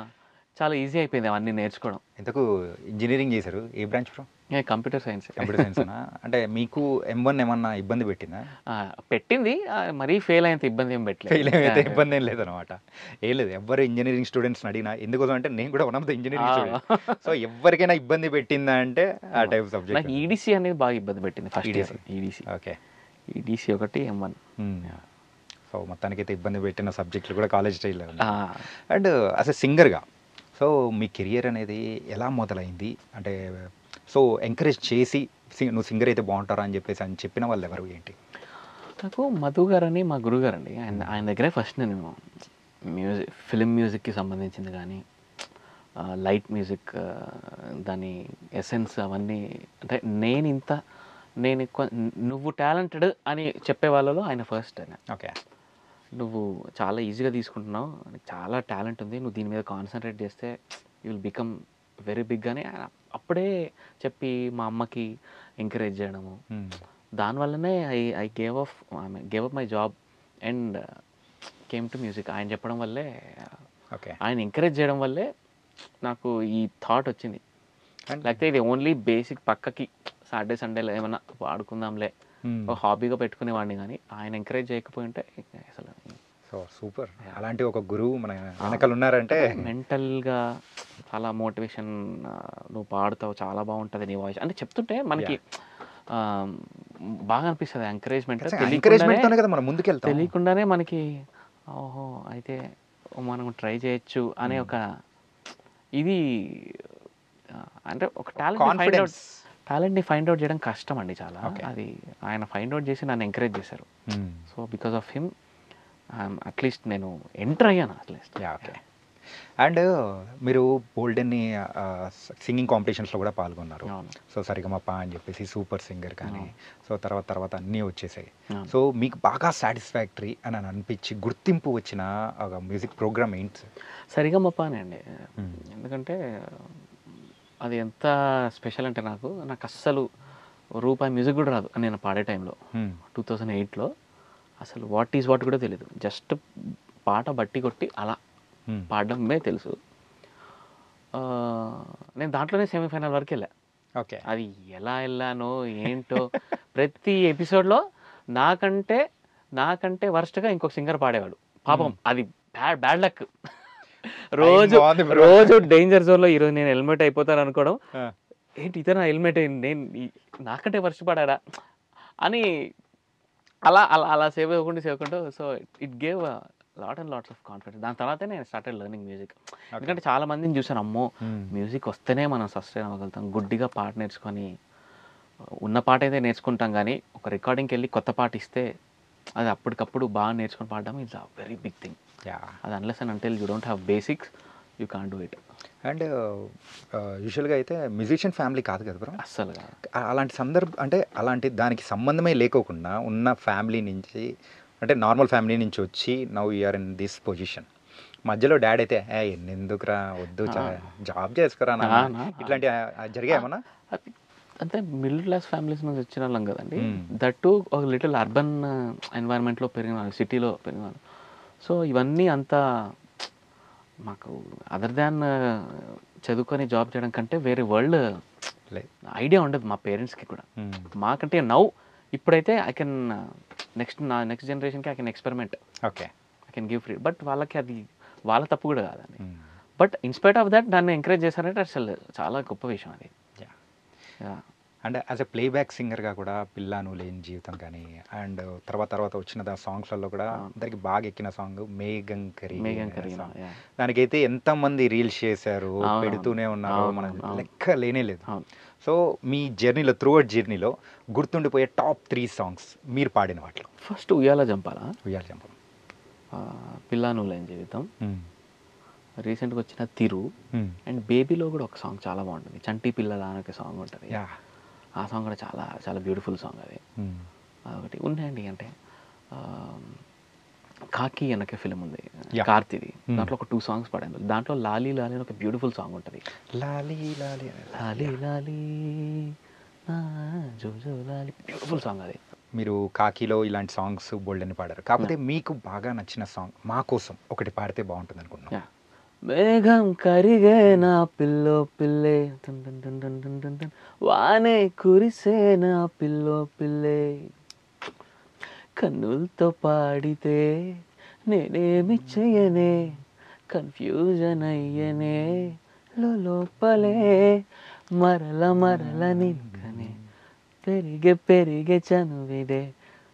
చాలా ఈజీ అయిపోయింది అవన్నీ నేర్చుకోవడం ఎంతకు ఇంజనీరింగ్ చేశారు ఏ branch bro computer science computer science అంటే మీకు ఎం వన్ ఏమన్నా ఇబ్బంది పెట్టిందా పెట్టింది ఆ, మరీ ఫెయిల్ అయినంత ఇబ్బంది ఏం ఫెయిల్ పెట్టలేదు అయితే ఇబ్బంది ఏం లేదనమాట ఏం లేదు ఎవరు ఇంజనీరింగ్ స్టూడెంట్స్ అడిగినా ఎందుకోసం అంటే నేను కూడా one of the engineering student so ఎవరికైనా ఇబ్బంది పెట్టిందా అంటే ఆ టైప్ నాకు సబ్జెక్ట్ ఈడీసీ అనేది బాగా ఇబ్బంది పెట్టింది first year EDC. EDC okay EDC ఒకటి ఎం వన్ సో మొత్తానికైతే ఇబ్బంది పెట్టిన సబ్జెక్టులు కూడా కాలేజ్ స్టైల్లో అండ్ అస్ ఎ సింగర్గా సో మీ కెరియర్ అనేది ఎలా మొదలైంది అంటే సో ఎంకరేజ్ చేసి "సి- నువ్వు సింగర్ అయితే బాగుంటారా అని చెప్పేసి అని చెప్పిన వాళ్ళు ఎవరు ఏంటి నాకు మధు గారు అని మా గురువు గారు అండి ఆయన ఆయన దగ్గరే ఫస్ట్ నేను మ్యూజిక్ ఫిలిం మ్యూజిక్కి సంబంధించింది కానీ లైట్ మ్యూజిక్ దాని ఎసెన్స్ అవన్నీ అంటే నేను ఇంత నేను ఎక్కువ నువ్వు టాలెంటెడ్ అని చెప్పే వాళ్ళలో ఆయన ఫస్ట్ ఆయన ఓకే నువ్వు చాలా ఈజీగా తీసుకుంటున్నావు నీకు చాలా టాలెంట్ ఉంది నువ్వు దీని మీద కాన్సన్ట్రేట్ చేస్తే you will become very big అని ఆయన అప్పుడే చెప్పి మా అమ్మకి ఎంకరేజ్ చేయడము దానివల్లనే I I gave off gave up my job and came to music ఆయన చెప్పడం వల్లే ఓకే ఆయన ఎంకరేజ్ చేయడం వల్లే నాకు ఈ థాట్ వచ్చింది లేకపోతే ఇది ఓన్లీ బేసిక్ పక్కకి సాటర్డే సండేలో ఏమన్నా వాడుకుందాంలే ఒక హాబీగా పెట్టుకునేవాడిని కానీ ఆయన ఎంకరేజ్ చేయకపోయి ఉంటే అసలు సో సూపర్ అలాంటి ఒక గురువు మన వెనకాల ఉన్నారంటే మెంటల్గా చాలా మోటివేషన్ నువ్వు పాడుతావు చాలా బాగుంటుంది నీ వాయిస్ అంటే చెప్తుంటే మనకి ఆ, బాగా అనిపిస్తుంది ఎంకరేజ్మెంట్ ఎంకరేజ్మెంట్ తోనే కదా మనం ముందుకెళ్తాం తెలియకుండానే మనకి ఓహో అయితే మనం ట్రై చేయొచ్చు అనే ఒక ఇది ఆ, అంటే ఒక టాలెంట్ ఫైండ్ అవుట్ కాన్ఫిడెన్స్ టాలెంట్ని ఫైండ్ అవుట్ చేయడం కష్టం అండి చాలా Okay. అది ఆయన ఫైండ్ అవుట్ చేసి నన్ను ఎంకరేజ్ చేశారు so because of him at least నేను ఎంటర్ అయ్యాను అట్లీస్ట్ యా ఓకే అండ్ మీరు బోల్డెన్ని సింగింగ్ కాంపిటీషన్స్లో కూడా పాల్గొన్నారు అవును సో సరిగమప అని చెప్పేసి సూపర్ సింగర్ కానీ సో తర్వాత తర్వాత అన్నీ వచ్చేసాయి అవును. సో మీకు బాగా సాటిస్ఫాక్టరీ అని అని అనిపించి గుర్తింపు వచ్చిన ఒక మ్యూజిక్ ప్రోగ్రామ్ ఏంటి సార్ సరిగా మప్పానే అండి మ్మ్. ఎందుకంటే అది ఎంత స్పెషల్ అంటే నాకు నాకు అస్సలు రూపాయి మ్యూజిక్ కూడా రాదు నేను పాడే టైంలో టూ థౌజండ్ ఎయిట్లో అసలు వాట్ ఈజ్ వాట్ కూడా తెలియదు జస్ట్ పాట బట్టి కొట్టి అలా పాడడమే తెలుసు ఆ, నేను దాంట్లోనే సెమీఫైనల్ వరకు వెళ్ళా ఓకే అది ఎలా వెళ్ళానో ఏంటో ప్రతి ఎపిసోడ్లో నాకంటే నాకంటే వరస్ట్గా ఇంకొక సింగర్ పాడేవాడు పాపం అది బ్యాడ్ బ్యాడ్ లక్ రోజు బాగుంది bro. రోజు డేంజర్ జోన్లో ఈరోజు నేను హెల్మెట్ అయిపోతాను అనుకోవడం ఏంటి ఇతను హెల్మెట్ అయింది నేను ఈ- నాకంటే వర్ష పడాడా అని అలా అలా అలా సేవ్ అవ్వకుండా సేవ్ అవ్వకుండా so it gave lot and lots of confidence దాని తర్వాతే నేను స్టార్టెడ్ లెర్నింగ్ మ్యూజిక్ ఎందుకంటే చాలా మందిని చూసాను అమ్మో మ్యూజిక్ వస్తేనే మనం సస్టైన్ అవ్వగలుగుతాం గుడ్డిగా పాట నేర్చుకొని ఉన్న పాట అయితే నేర్చుకుంటాం కానీ ఒక రికార్డింగ్కి వెళ్ళి కొత్త పాట ఇస్తే అది అప్పటికప్పుడు బాగా నేర్చుకొని పాడడం it's a very big thing yeah అది unless and until you don't have basics you can't do it and యూజువల్గా అయితే మ్యూజిషియన్ ఫ్యామిలీ కాదు కదా బ్రో అస్సలు కాదు ఆ- అలాంటి సందర్భం అంటే అలాంటి దానికి సంబంధమే లేకోకుండా ఉన్న ఫ్యామిలీ నుంచి అంటే నార్మల్ ఫ్యామిలీ నుంచి వచ్చి now you're in this position మధ్యలో డాడ్ అయితే ఏ ఎందుకురా వద్దు జాబ్ చేసుకురా నాన్న." ఆ, నా- ఇట్లాంటి జరిగాయేమన్నా అది అంటే మిడిల్ క్లాస్ ఫ్యామిలీస్ నుంచి వచ్చిన వాళ్ళం కదండి Hmm. దట్టు ఒక లిటిల్ అర్బన్ ఎన్వైరన్మెంట్లో పెరిగిన వాళ్ళు సిటీలో పెరిగిన వాళ్ళు సో ఇవన్నీ అంతా మాకు అదర్ దాన్ చదువుకొని జాబ్ చేయడం కంటే వేరే వరల్డ్ లేదు ఐడియా ఉండదు మా పేరెంట్స్కి కూడా మాకంటే నౌ ఇప్పుడైతే ఐ కెన్ నెక్స్ట్ నా నెక్స్ట్ జనరేషన్కి I can experiment okay I can give free but వాళ్ళకి అది వాళ్ళ తప్పు కూడా కాదండి బట్ ఇన్స్పైట్ ఆఫ్ దట్ నన్ను ఎంకరేజ్ చేశారంటే అసలు చాలా గొప్ప విషయం అది Yeah. And as a playback సింగర్గా కూడా పిల్లాను లేని జీవితం కానీ అండ్ తర్వాత తర్వాత వచ్చిన దా సాంగ్స్లలో కూడా అందరికి బాగా ఎక్కిన సాంగ్ మేఘం కరీ మేఘం కరీనా yeah. దానికైతే ఎంతమంది రీల్స్ చేశారు అవును. పెడుతూనే ఉన్నారు అవును, మన అవును. లెక్క లేనే లేదు అవును సో మీ జర్నీలో త్రూఅవుట్ జర్నీలో గుర్తుండిపోయే టాప్ త్రీ సాంగ్స్ మీరు పాడిన వాటిలో ఫస్ట్ ఉయ్యాల జంపాలా ఉయ్యాల చంపం ఆ, పిల్లా నువ్వులేని జీవితం రీసెంట్గా వచ్చిన తిరు Hmm. అండ్ బేబీలో కూడా ఒక సాంగ్ చాలా బాగుంటుంది చంటి పిల్లల అని ఒక సాంగ్ ఉంటుంది యా ఆ సాంగ్ కూడా చాలా చాలా బ్యూటిఫుల్ సాంగ్ అది అదొకటి ఉన్నాయండి అంటే ఆ, కాకి అనకే ఫిలిం ఉంది Yeah. కార్తీది Hmm. దాంట్లో ఒక టూ సాంగ్స్ పాడాను దాంట్లో లాలీ లాలీ అని ఒక బ్యూటిఫుల్ సాంగ్ ఉంటుంది లాలి లాలి లాలీ లాలీ నా జో జో లాలీ బ్యూటిఫుల్ సాంగ్ అది మీరు కాకిలో ఇలాంటి సాంగ్స్ బోల్డ్ అని పాడారు కాకపోతే మీకు బాగా నచ్చిన సాంగ్ మా కోసం ఒకటి పాడితే బాగుంటుంది అనుకుంటున్నాం యా మేఘం కరిగే నా పిల్లో పిల్లే టన్ టన్ టన్ టన్ టన్ టన్ టన్. వానే కురిసే నా పిల్లో పిల్లే కన్నులతో పాడితే నేనేమి చెయ్యనే కన్ఫ్యూజన్ అయ్యనే లోపలే మరల మరల నింకనే పెరిగే పెరిగే చనువిదే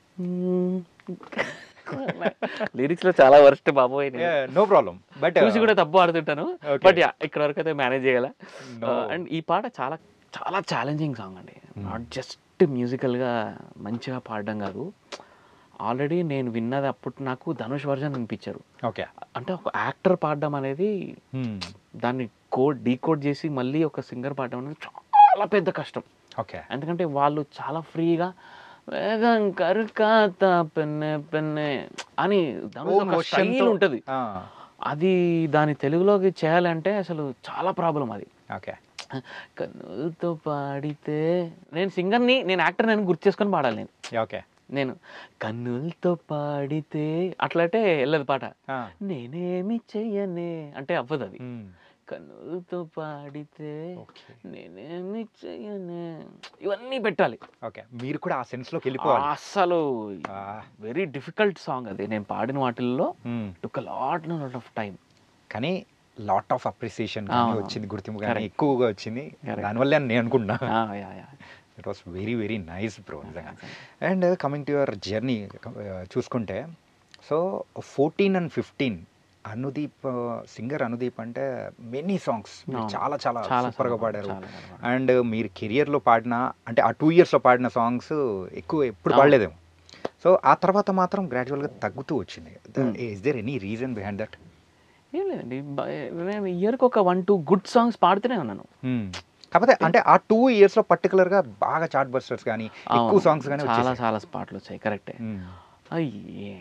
లిరిక్స్ లో చాలా వర్స్ట్ బాబోయ్ నేను. నో ప్రాబ్లం బట్ చూసి కూడా తప్పు ఆడుతుంటాను Okay. బట్ యా ఇక్కడ వరకు అయితే మేనేజ్ చేయగల No. అండ్ ఈ పాట చాలా చాలా ఛాలెంజింగ్ సాంగ్ అండి నాట్ జస్ట్ మ్యూజికల్గా మంచిగా పాడడం కాదు ఆల్రెడీ నేను విన్నది అప్పుడు నాకు ధనుష్ వర్జన్ అనిపించారు ఓకే అంటే ఒక యాక్టర్ పాడడం అనేది దాన్ని కోడ్ డీకోడ్ చేసి మళ్ళీ ఒక సింగర్ పాడడం అనేది చాలా పెద్ద కష్టం ఓకే ఎందుకంటే వాళ్ళు చాలా ఫ్రీగా వేగం కరుకాత పెన్నె పెన్నె అని ధనుష్ ఒక స్టైల్ ఉంటుంది అది దాని తెలుగులోకి చేయాలంటే అసలు చాలా ప్రాబ్లం అది ఓకే కన్నులతో పాడితే నేను సింగర్ని నేను యాక్టర్ నేను గుర్తు చేసుకొని పాడాలి నేను ఓకే నేను కన్నులతో పాడితే అట్లంటే వెళ్ళదు పాట నేనేమి చెయ్యనే అంటే అవ్వదు అది కన్నులతో పాడితే ఓకే నేనేమి చెయ్యనే ఇవన్నీ పెట్టాలి ఓకే మీరు కూడా ఆ సెన్స్ లోకి వెళ్ళిపోవాలి అస్సలు ఆ. వెరీ డిఫికల్ట్ సాంగ్ అది నేను పాడిన వాటిల్లో Hmm. Took lot lot of time కానీ లాట్ ఆఫ్ అప్రిసియేషన్ అవును. వచ్చింది గుర్తింపు కానీ Correct. ఎక్కువగా వచ్చింది Correct. దానివల్లే అని నేను అనుకుంటున్నా yeah yeah it was very very nice bro నిజంగా and coming to your journey చూసుకుంటే so fourteen and fifteen Anudeep singer Anudeep అంటే మెనీ సాంగ్స్ అవును. చాలా చాలా చాలా సూపర్గా చాలా పాడారు చాలా చాలా పాడారు. అండ్ మీరు కెరియర్లో పాడిన అంటే ఆ టూ ఇయర్స్లో పాడిన సాంగ్స్ ఎక్కువ ఎప్పుడు అవును. పాడలేదేమో సో ఆ తర్వాత మాత్రం గ్రాడ్యువల్గా తగ్గుతూ వచ్చింది Hmm. Is there any reason behind that ఏం లేదండి బ- నేను ఇయర్కి ఒక వన్ టూ గుడ్ సాంగ్స్ పాడుతూనే ఉన్నాను మ్మ్. కాకపోతే అంటే ఆ టూ ఇయర్స్ లో పర్టికులర్ గా బాగా చార్ట్ బస్టర్స్ కానీ ఎక్కువ అవును. సాంగ్స్ కానీ చాలా వచ్చేసాయి. చాలా స్పాట్లు వచ్చాయి కరెక్టే మ్మ్. అయ్యే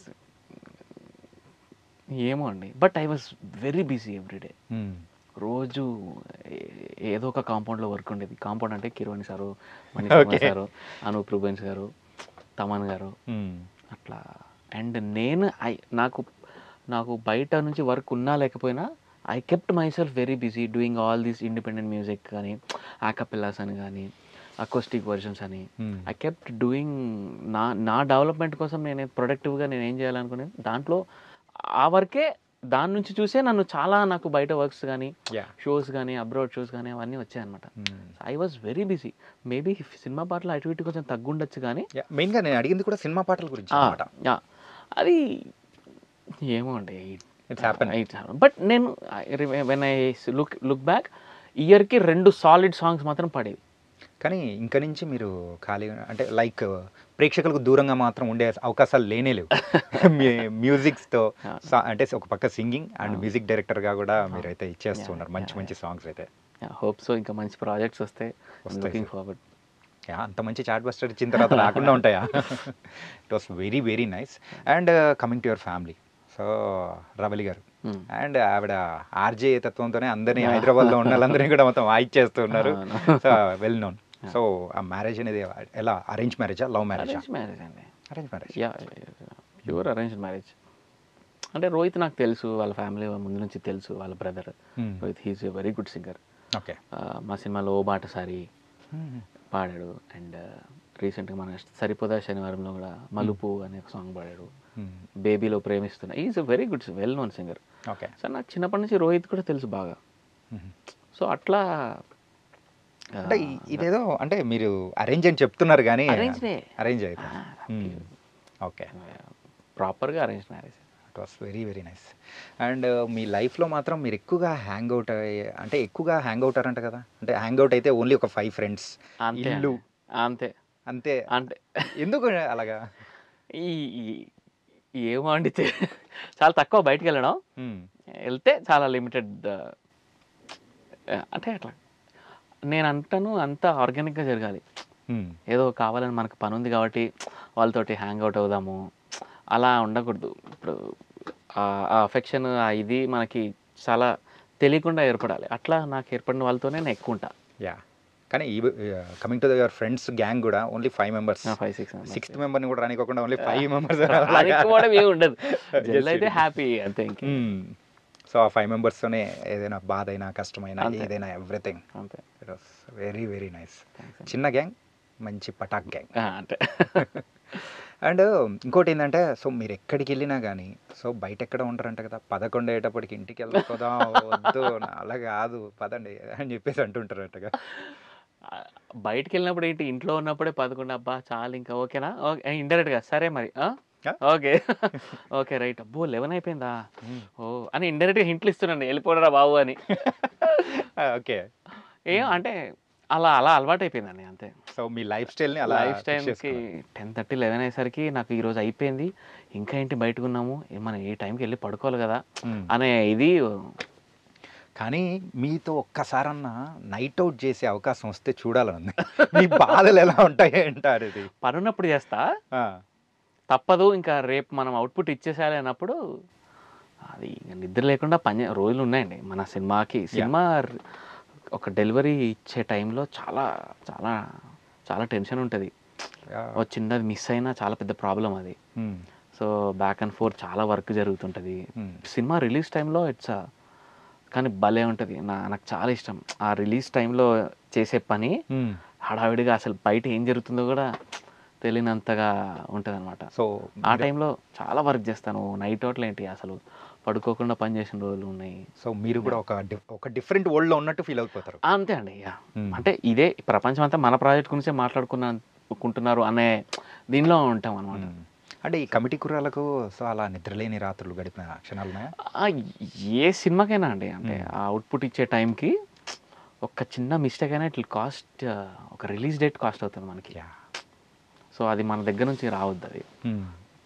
ఏమో అండి but I was very busy everyday మ్మ్. రోజు ఏ- ఏదో ఒక కాంపౌండ్లో వర్క్ ఉండేది కాంపౌండ్ అంటే Keeravani sir Mani Okay. Sir Anoop Rubens garu Thaman గారు మ్మ్. అట్లా అండ్ నేను ఐ నాకు నాకు బయట నుంచి వర్క్ ఉన్నా లేకపోయినా I kept myself very busy doing all these independent music కానీ ఆకపిల్లాస్ అని కానీ అకోస్టిక్ వర్షన్స్ అని మ్మ్. ఐ కెప్ట్ డూయింగ్ నా నా డెవలప్మెంట్ కోసం నేను ప్రొడక్టివ్గా నేను ఏం చేయాలనుకునేది దాంట్లో ఆ వర్కే దాని నుంచి చూసే నన్ను చాలా నాకు బయట వర్క్స్ కానీ Yeah. షోస్ కానీ అబ్రాడ్ షోస్ కానీ అవన్నీ వచ్చాయన్నమాట మ్మ్. I was very busy maybe సినిమా పాటలు అటు ఇటు కొంచెం తగ్గుండొచ్చు కానీ Yeah, మెయిన్ గా నేను అడిగింది కూడా సినిమా పాటల గురించి ఆ, అన్నమాట యా. అది ఏమో అండి ఇట్స్ హ్యాపెన్ బట్ నేను when I look look back ఇయర్కి రెండు సాలిడ్ సాంగ్స్ మాత్రం పడేవి కానీ ఇంక నుంచి మీరు ఖాళీగా అంటే లైక్ ప్రేక్షకులకు దూరంగా మాత్రం ఉండే అవకాశాలు లేనే లేవు మ్యూజిక్స్తో అంటే ఒక పక్క సింగింగ్ అండ్ మ్యూజిక్ డైరెక్టర్గా కూడా మీరైతే ఇచ్చేస్తున్నారు మంచి మంచి సాంగ్స్ అయితే హోప్ సో ఇంకా మంచి ప్రాజెక్ట్స్ వస్తే వస్తాయి, లుకింగ్ sir. ఫార్వర్డ్ యా అంత మంచి చాట్ బస్టర్ ఇచ్చిన తర్వాత రాకుండా ఉంటాయా it was very very nice and coming to your family so Ravali garu and ఆవిడ ఆర్జే తత్వంతోనే అందరినీ హైదరాబాద్లో ఉన్న వాళ్ళందరినీ కూడా మొత్తం వాయిచ్చేస్తూ ఉన్నారు అవును. సో వెల్ నోన్ సో ఆ మ్యారేజ్ అనేది ఎలా అరేంజ్ మ్యారేజా లవ్ మ్యారేజా అరేంజ్ మ్యారేజ్ అండి arrange marriage yeah pure arrange marriage అంటే రోహిత్ నాకు తెలుసు వాళ్ళ ఫ్యామిలీ ముందు నుంచి తెలుసు వాళ్ళ brother Rohit he's a very good singer okay మా సినిమాలో ఓ బాటసారి పాడాడు అండ్ రీసెంట్గా మన సరిపోదా శనివారంలో కూడా మలుపు అనే ఒక సాంగ్ పాడాడు బేబీలో ప్రేమిస్తున్నా is very good well known singer okay so నాకు చిన్నప్పటి నుంచి రోహిత్ కూడా తెలుసు బాగా సో అట్లా అంటే ఇ- ఇదేదో అంటే మీరు అరేంజ్ అని చెప్తున్నారు కానీ Arranged ఏ. అరేంజ్ అయితే ఓకే ప్రాపర్గా arrange marriage it was very very nice and మీ లైఫ్లో మాత్రం మీరు ఎక్కువగా హ్యాంగ్ అవుట్ అంటే ఎక్కువగా హ్యాంగ్ అవుట్ అంట కదా అంటే హ్యాంగ్ అవుట్ అయితే ఓన్లీ ఒక ఫైవ్ ఫ్రెండ్స్ అంతే ఇల్లు అంతే అంతే అంటే ఎందుకు అలాగా ఈ ఈ- ఏమో అండి తె- చాలా తక్కువ బయటికి వెళ్ళడం మ్మ్. వెళ్తే చాలా లిమిటెడ్ అంటే అట్లా నేను అంటాను అంతా ఆర్గానిక్గా జరగాలి మ్మ్. ఏదో కావాలని మనకు పని ఉంది కాబట్టి వాళ్ళతోటి హ్యాంగ్ అవుట్ అవుదాము అలా ఉండకూడదు ఇప్పుడు ఆ- ఆ అఫెక్షన్ ఆ ఇది మనకి చాలా తెలియకుండా ఏర్పడాలి అట్లా నాకు ఏర్పడిన వాళ్ళతోనే నేను ఎక్కువ ఉంటా యా కానీ ఈ coming to your friends gang కూడా only five members five six sixth మెంబర్ని కూడా రానికోకుండా ఓన్లీ ఫైవ్ మెంబర్స్ అనుకోవడం ఏమి ఉండదు జల్ అయితే హ్యాపీ అంతే ఇంక సో ఆ ఫైవ్ మెంబర్స్తోనే ఏదైనా బాధ అయినా కష్టమైనా అంతే. ఏదైనా ఎవ్రీథింగ్ అంతే it was very very nice Thanks అండి. చిన్న గ్యాంగ్ మంచి పటాక్ గ్యాంగ్ ఆ, అంటే అండ్ ఇంకోటి ఏంటంటే సో మీరు ఎక్కడికి వెళ్ళినా కానీ సో బయట ఎక్కడ ఉంటారంట కదా పదకొండు అయ్యేటప్పటికి ఇంటికి వెళ్ళిపోదాం వద్దు నా అలా కాదు పదండి అని చెప్పేసి అంటుంటారటగా ఆ, బయటికి వెళ్ళినప్పుడు ఏంటి ఇంట్లో ఉన్నప్పుడే పదకొండు అబ్బా చాలు ఇంకా ఓకేనా ఓకే ఇండైరెక్ట్గా సరే మరి ఆ? ఆ? ఓకే ఓకే రైట్ అబ్బో లెవెన్ అయిపోయిందా ఓ అని ఇండైరెక్ట్గా హింట్లు ఇస్తున్నాను వెళ్ళిపోడరా బాబు అని ఓకే ఏం అంటే అలా అలా అలవాటు అయిపోయిందండి అంతే సో మీ లైఫ్ స్టైల్ని అలా లైఫ్ fix టైంకి చేసుకున్నారు. టెన్ థర్టీ లెవెన్ అయ్యేసరికి నాకు ఈరోజు అయిపోయింది ఇంకా ఏంటి బయటకు ఉన్నాము ఏ మనం ఏ టైంకి వెళ్ళి పడుకోవాలి కదా మ్మ్. అనే ఇది కానీ మీతో ఒక్కసారన్నా నైట్ అవుట్ చేసే అవకాశం వస్తే చూడాలని మీ బాధలు ఎలా ఉంటాయి అంటారు ఇది పని ఉన్నప్పుడు చేస్తా ఆ, తప్పదు ఇంకా రేపు మనం అవుట్పుట్ ఇచ్చేసేయాలి అన్నప్పుడు అది ఇంకా నిద్ర లేకుండా పని రోజులు ఉన్నాయండి మన సినిమాకి సినిమా ర- ఒక డెలివరీ ఇచ్చే టైంలో చాలా చాలా చాలా టెన్షన్ ఉంటుంది యా. ఓ చిన్నది మిస్ అయినా చాలా పెద్ద ప్రాబ్లం అది మ్మ్. సో బ్యాక్ అండ్ ఫోర్త్ చాలా వర్క్ జరుగుతుంటుంది మ్మ్. సినిమా రిలీజ్ టైంలో ఇట్స్ కానీ భలే ఉంటుంది నా నాకు చాలా ఇష్టం ఆ రిలీజ్ టైంలో చేసే పని మ్మ్. హడావిడిగా అసలు బయట ఏం జరుగుతుందో కూడా తెలియనంతగా ఉంటుంది అనమాట సో ఆ టైంలో చాలా వర్క్ చేస్తాను నైట్ అవుట్లు ఏంటి అసలు పడుకోకుండా పని చేసిన రోజులు ఉన్నాయి సో మీరు కూడా ఒక డిఫ్- ఒక డిఫరెంట్ వరల్డ్ లో ఉన్నట్టు ఫీల్ అయిపోతారు అంతే అండి యా Hmm. అంటే ఇదే ప్రపంచం అంతా మన ప్రాజెక్ట్ గురించే మాట్లాడుకున్నాకుంటున్నారు అనే దీనిలో ఉంటాం అనమాట మ్మ్. అంటే ఈ కమిటీ కుర్రాలకు సో అలా నిద్రలేని రాత్రులు గడిపిన క్షణాలు ఉన్నాయా ఏ సినిమాకైనా అండి అంటే Hmm. ఆ అవుట్పుట్ ఇచ్చే టైంకి ఒక చిన్న మిస్టేక్ అయినా ఇట్లా కాస్ట్ ఒక రిలీజ్ డేట్ కాస్ట్ అవుతుంది మనకి యా సో అది మన దగ్గర నుంచి రావద్దు అది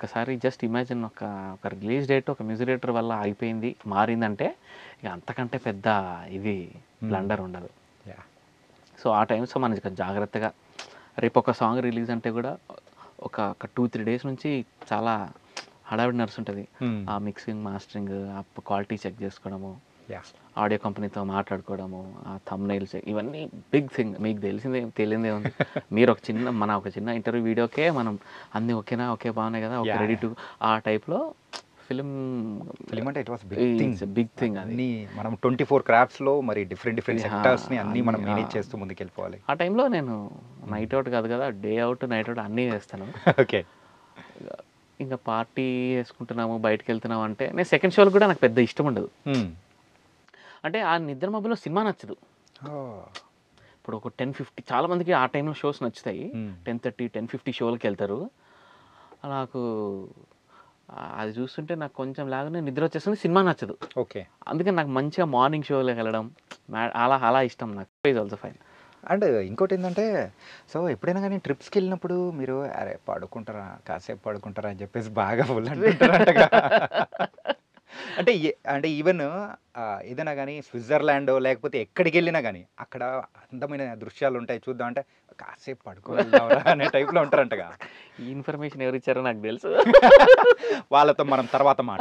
ఒక్కసారి జస్ట్ ఇమాజిన్ ఒక ఒక రిలీజ్ డేట్ ఒక మ్యూజిక్ డైరెక్టర్ వల్ల ఆగిపోయింది మారిందంటే ఇక అంతకంటే పెద్ద ఇది బ్లండర్ ఉండదు యా సో ఆ టైమ్స్లో మనం ఇక జాగ్రత్తగా రేపు ఒక సాంగ్ రిలీజ్ అంటే కూడా ఒక ఒక టూ త్రీ డేస్ నుంచి చాలా హడావిడి నడుస్తుంటుంది ఆ మిక్సింగ్ మాస్టరింగ్ ఆ క్వాలిటీ చెక్ చేసుకోవడము యా ఆడియో కంపెనీతో మాట్లాడుకోవడము ఆ థంబ్నైల్స్ ఇవన్నీ బిగ్ థింగ్ మీకు తెలిసిందే తెలియదే ఉంది మీరు ఒక చిన్న మన ఒక చిన్న ఇంటర్వ్యూ వీడియోకే మనం అన్ని ఓకేనా ఓకే బాగున్నాయి కదా ఓకే Yeah, రెడీ టు ఆ టైప్లో ఫిలిం ఫిలిం అంటే it was big thing big thing అది అన్ని మనం ట్వంటీ ఫోర్ క్రాఫ్ట్స్ లో మరి డిఫరెంట్ డిఫరెంట్ Yeah, సెక్టార్స్ ని అన్ని మనం అన్ని, మేనేజ్ ah. చేస్తూ ముందుకు వెళ్ళిపోవాలి ఆ టైంలో నేను నైట్ అవుట్ కాదు కదా డే అవుట్ నైట్ అవుట్ అన్నీ చేస్తాను ఓకే ఇంకా పార్టీ వేసుకుంటున్నాము బయటకు వెళ్తున్నాము అంటే నేను సెకండ్ షోలో కూడా నాకు పెద్ద ఇష్టం ఉండదు అంటే ఆ నిద్ర మబ్బులో సినిమా నచ్చదు ఇప్పుడు ఒక టెన్ ఫిఫ్టీ చాలా మందికి ఆ టైంలో షోస్ నచ్చుతాయి టెన్ థర్టీ టెన్ ఫిఫ్టీ షోలకి వెళ్తారు నాకు ఆ, అది చూస్తుంటే నాకు కొంచెం లాగానే నిద్ర వచ్చేస్తుంది సినిమా నచ్చదు ఓకే అందుకని నాకు మంచిగా మార్నింగ్ షోలోకి వెళ్ళడం మ్యా- అలా అలా ఇష్టం నాకు ఈజ్ ఆల్సో ఫైన్ అండ్ ఇంకోటి ఏంటంటే సో ఎప్పుడైనా కానీ ట్రిప్స్కి వెళ్ళినప్పుడు మీరు అరే పడుకుంటారా కాసేపు పడుకుంటారా అని చెప్పేసి బాగా ఫుల్ అంటుంటారంటగా అంటే ఏ- అంటే ఈవెన్ ఏదైనా కానీ స్విట్జర్లాండ్ లేకపోతే ఎక్కడికి వెళ్ళినా కానీ అక్కడ అందమైన దృశ్యాలు ఉంటాయి చూద్దాం అంటే కాసేపు పడుకోవాలా అనే టైప్లో ఉంటారంటగా ఈ ఇన్ఫర్మేషన్ ఎవరు ఇచ్చారో నాకు తెలుసు వాళ్ళతో మనం తర్వాత మాట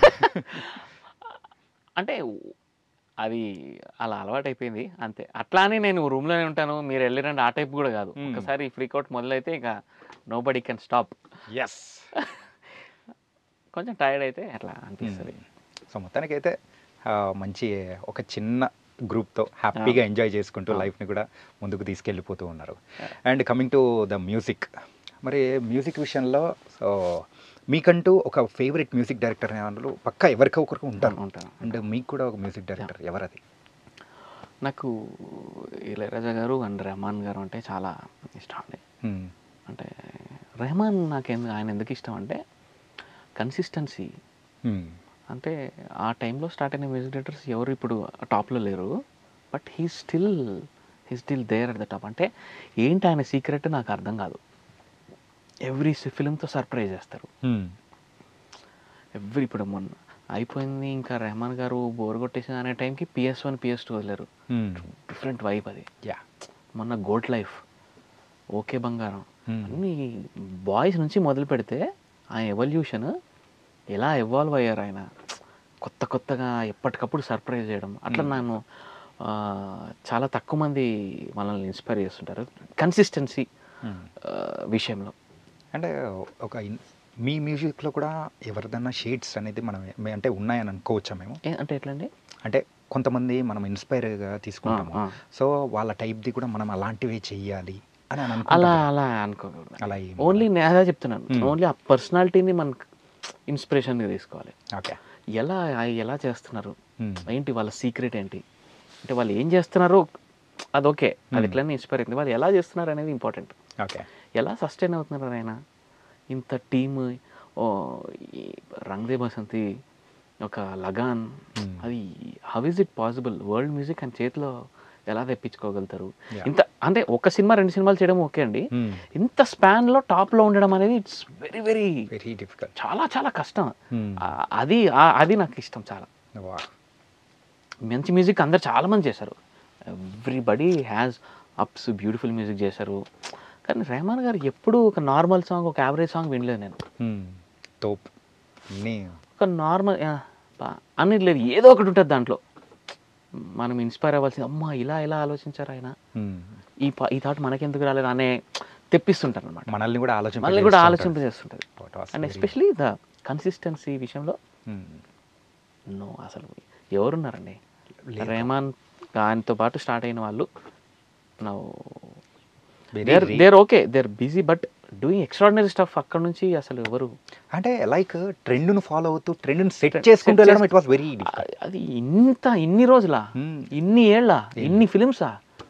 అంటే అది అలా అలవాటు అయిపోయింది అంతే అట్లా అని నేను రూమ్లోనే ఉంటాను మీరు వెళ్ళిరండి ఆ టైప్ కూడా కాదు Hmm. ఒకసారి ఫ్రీకౌట్ మొదలైతే ఇక nobody can stop us కొంచెం టైర్డ్ అయితే అట్లా అనిపిస్తుంది సో మొత్తానికైతే ఆ, మంచి ఒక చిన్న గ్రూప్తో హ్యాపీగా ఎంజాయ్ చేసుకుంటూ ఆ. లైఫ్ని కూడా ముందుకు తీసుకెళ్ళిపోతూ ఉన్నారు and coming to the music మరి మ్యూజిక్ విషయంలో సో మీకంటూ ఒక ఫేవరెట్ మ్యూజిక్ డైరెక్టర్ వాళ్ళు పక్కా ఎవరికో ఒకరికి ఉంటారు ఉంటాను అండ్ మీకు కూడా ఒక మ్యూజిక్ డైరెక్టర్ ఎవరది నాకు ఇళయరాజా గారు అండ్ రెహమాన్ గారు అంటే చాలా ఇష్టం అండి Hmm. అంటే రెహమాన్ నాకు ఎందుకు ఆయన ఎందుకు ఇష్టం అంటే కన్సిస్టెన్సీ Hmm. అంటే ఆ టైంలో స్టార్ట్ అయిన మ్యూజిక్ డైరెక్టర్స్ ఎవరు ఇప్పుడు టాప్లో లేరు but he still he still there at the top అంటే ఏంటి ఆయన సీక్రెట్ నాకు అర్థం కాదు ఎవ్రీ ఫిలింతో సర్ప్రైజ్ చేస్తారు Hmm. ఎవ్రీ ఇప్పుడు మొన్న అయిపోయింది ఇంకా రెహమాన్ గారు బోర్ కొట్టేసింది అనే టైంకి పిఎస్ వన్ పిఎస్ టూ వదిలేరు Hmm. డిఫరెంట్ వైబ్ అది Yeah. మొన్న గోట్ లైఫ్ ఓకే బంగారం Hmm. అన్ని బాయ్స్ నుంచి మొదలు పెడితే ఆ ఎవల్యూషన్ ఎలా ఎవాల్వ్ అయ్యారు ఆయన కొత్త కొత్తగా ఎప్పటికప్పుడు సర్ప్రైజ్ చేయడం అట్లా నన్ను ఆ, చాలా తక్కువ మంది మనల్ని ఇన్స్పైర్ చేస్తుంటారు కన్సిస్టెన్సీ Hmm. విషయంలో అంటే ఒక ఇన్- మీ మ్యూజిక్లో కూడా ఎవరిదన్నా షేడ్స్ అనేది మనం మే- అంటే ఉన్నాయని అనుకోవచ్చా మేము ఏ- అంటే ఎట్లండి అంటే కొంతమంది మనం ఇన్స్పైర్గా తీసుకుంటాము ఆ, ఆ. సో వాళ్ళ టైప్ది కూడా మనం అలాంటివే చెయ్యాలి అని అని అలా అనుకుంటాం అలా అనుకోకూడదు అలా ఏం ఓన్లీ నేను అదే చెప్తున్నాను Hmm. ఓన్లీ ఆ పర్సనాలిటీని మనకు ఇన్స్పిరేషన్గా తీసుకోవాలి ఓకే ఎలా ఎలా చేస్తున్నారు Hmm. ఏంటి వాళ్ళ సీక్రెట్ ఏంటి అంటే వాళ్ళు ఏం చేస్తున్నారో అది ఓకే అది Hmm. ఎట్లనే ఇన్స్పైర్ అయింది వాళ్ళు ఎలా చేస్తున్నారు అనేది ఇంపార్టెంట్ ఓకే ఎలా సస్టైన్ అవుతున్నారు ఆయన ఇంత టీమ్ ఓ ఈ రంగ్దే బసంతి ఒక లగాన్ Hmm. అది how is it possible world music అని చేతిలో ఎలా తెప్పించుకోగలుగుతారు Yeah. ఇంత అంటే ఒక సినిమా రెండు సినిమాలు చేయడం ఓకే అండి Hmm. ఇంత స్పాన్లో టాప్లో ఉండడం అనేది it's very very very difficult చాలా చాలా కష్టం ఆ- అది ఆ- అది నాకు ఇష్టం చాలా మంచి మ్యూజిక్ అందరు చాలా మంది చేశారు everybody has ups beautiful music చేశారు కానీ రెహమాన్ గారు ఎప్పుడూ ఒక నార్మల్ సాంగ్ ఒక యావరేజ్ సాంగ్ వినలేదు నేను తోప్ అన్నీ ఒక నార్మల్ అని లేదు ఏదో ఒకటి ఉంటుంది దాంట్లో మనం ఇన్స్పైర్ అవ్వాల్సింది అమ్మా ఇలా ఇలా ఆలోచించారు ఆయన Hmm. ఈ ప- ఈ థాట్ మనకెందుకు రాలేదు అనే తెప్పిస్తుంటారు అనమాట మనల్ని కూడా ఆలోచన మళ్ళీ కూడా ఆలోచింప చేస్తుంటుంది అండ్ ఎస్పెషలీ ద కన్సిస్టెన్సీ విషయంలో నో అసలు ఎవరున్నారండి లేదు. రెహమాన్ ఆయనతో పాటు స్టార్ట్ అయిన వాళ్ళు నా Very they're rare. They're okay they're busy but doing extraordinary stuff అక్కడ నుంచి అసలు ఎవరు అంటే లైక్ ట్రెండ్ను ఫాలో అవుతూ ట్రెండ్ను సెట్ Set చేసుకుంటూ వెళ్ళడం చేసు- ఇట్ వాస్ వెరీ ఆ- అది ఇంత ఇన్ని రోజులా Hmm. ఇన్ని ఏళ్ళ ఏళ్ళు. ఇన్ని ఫిలిమ్సా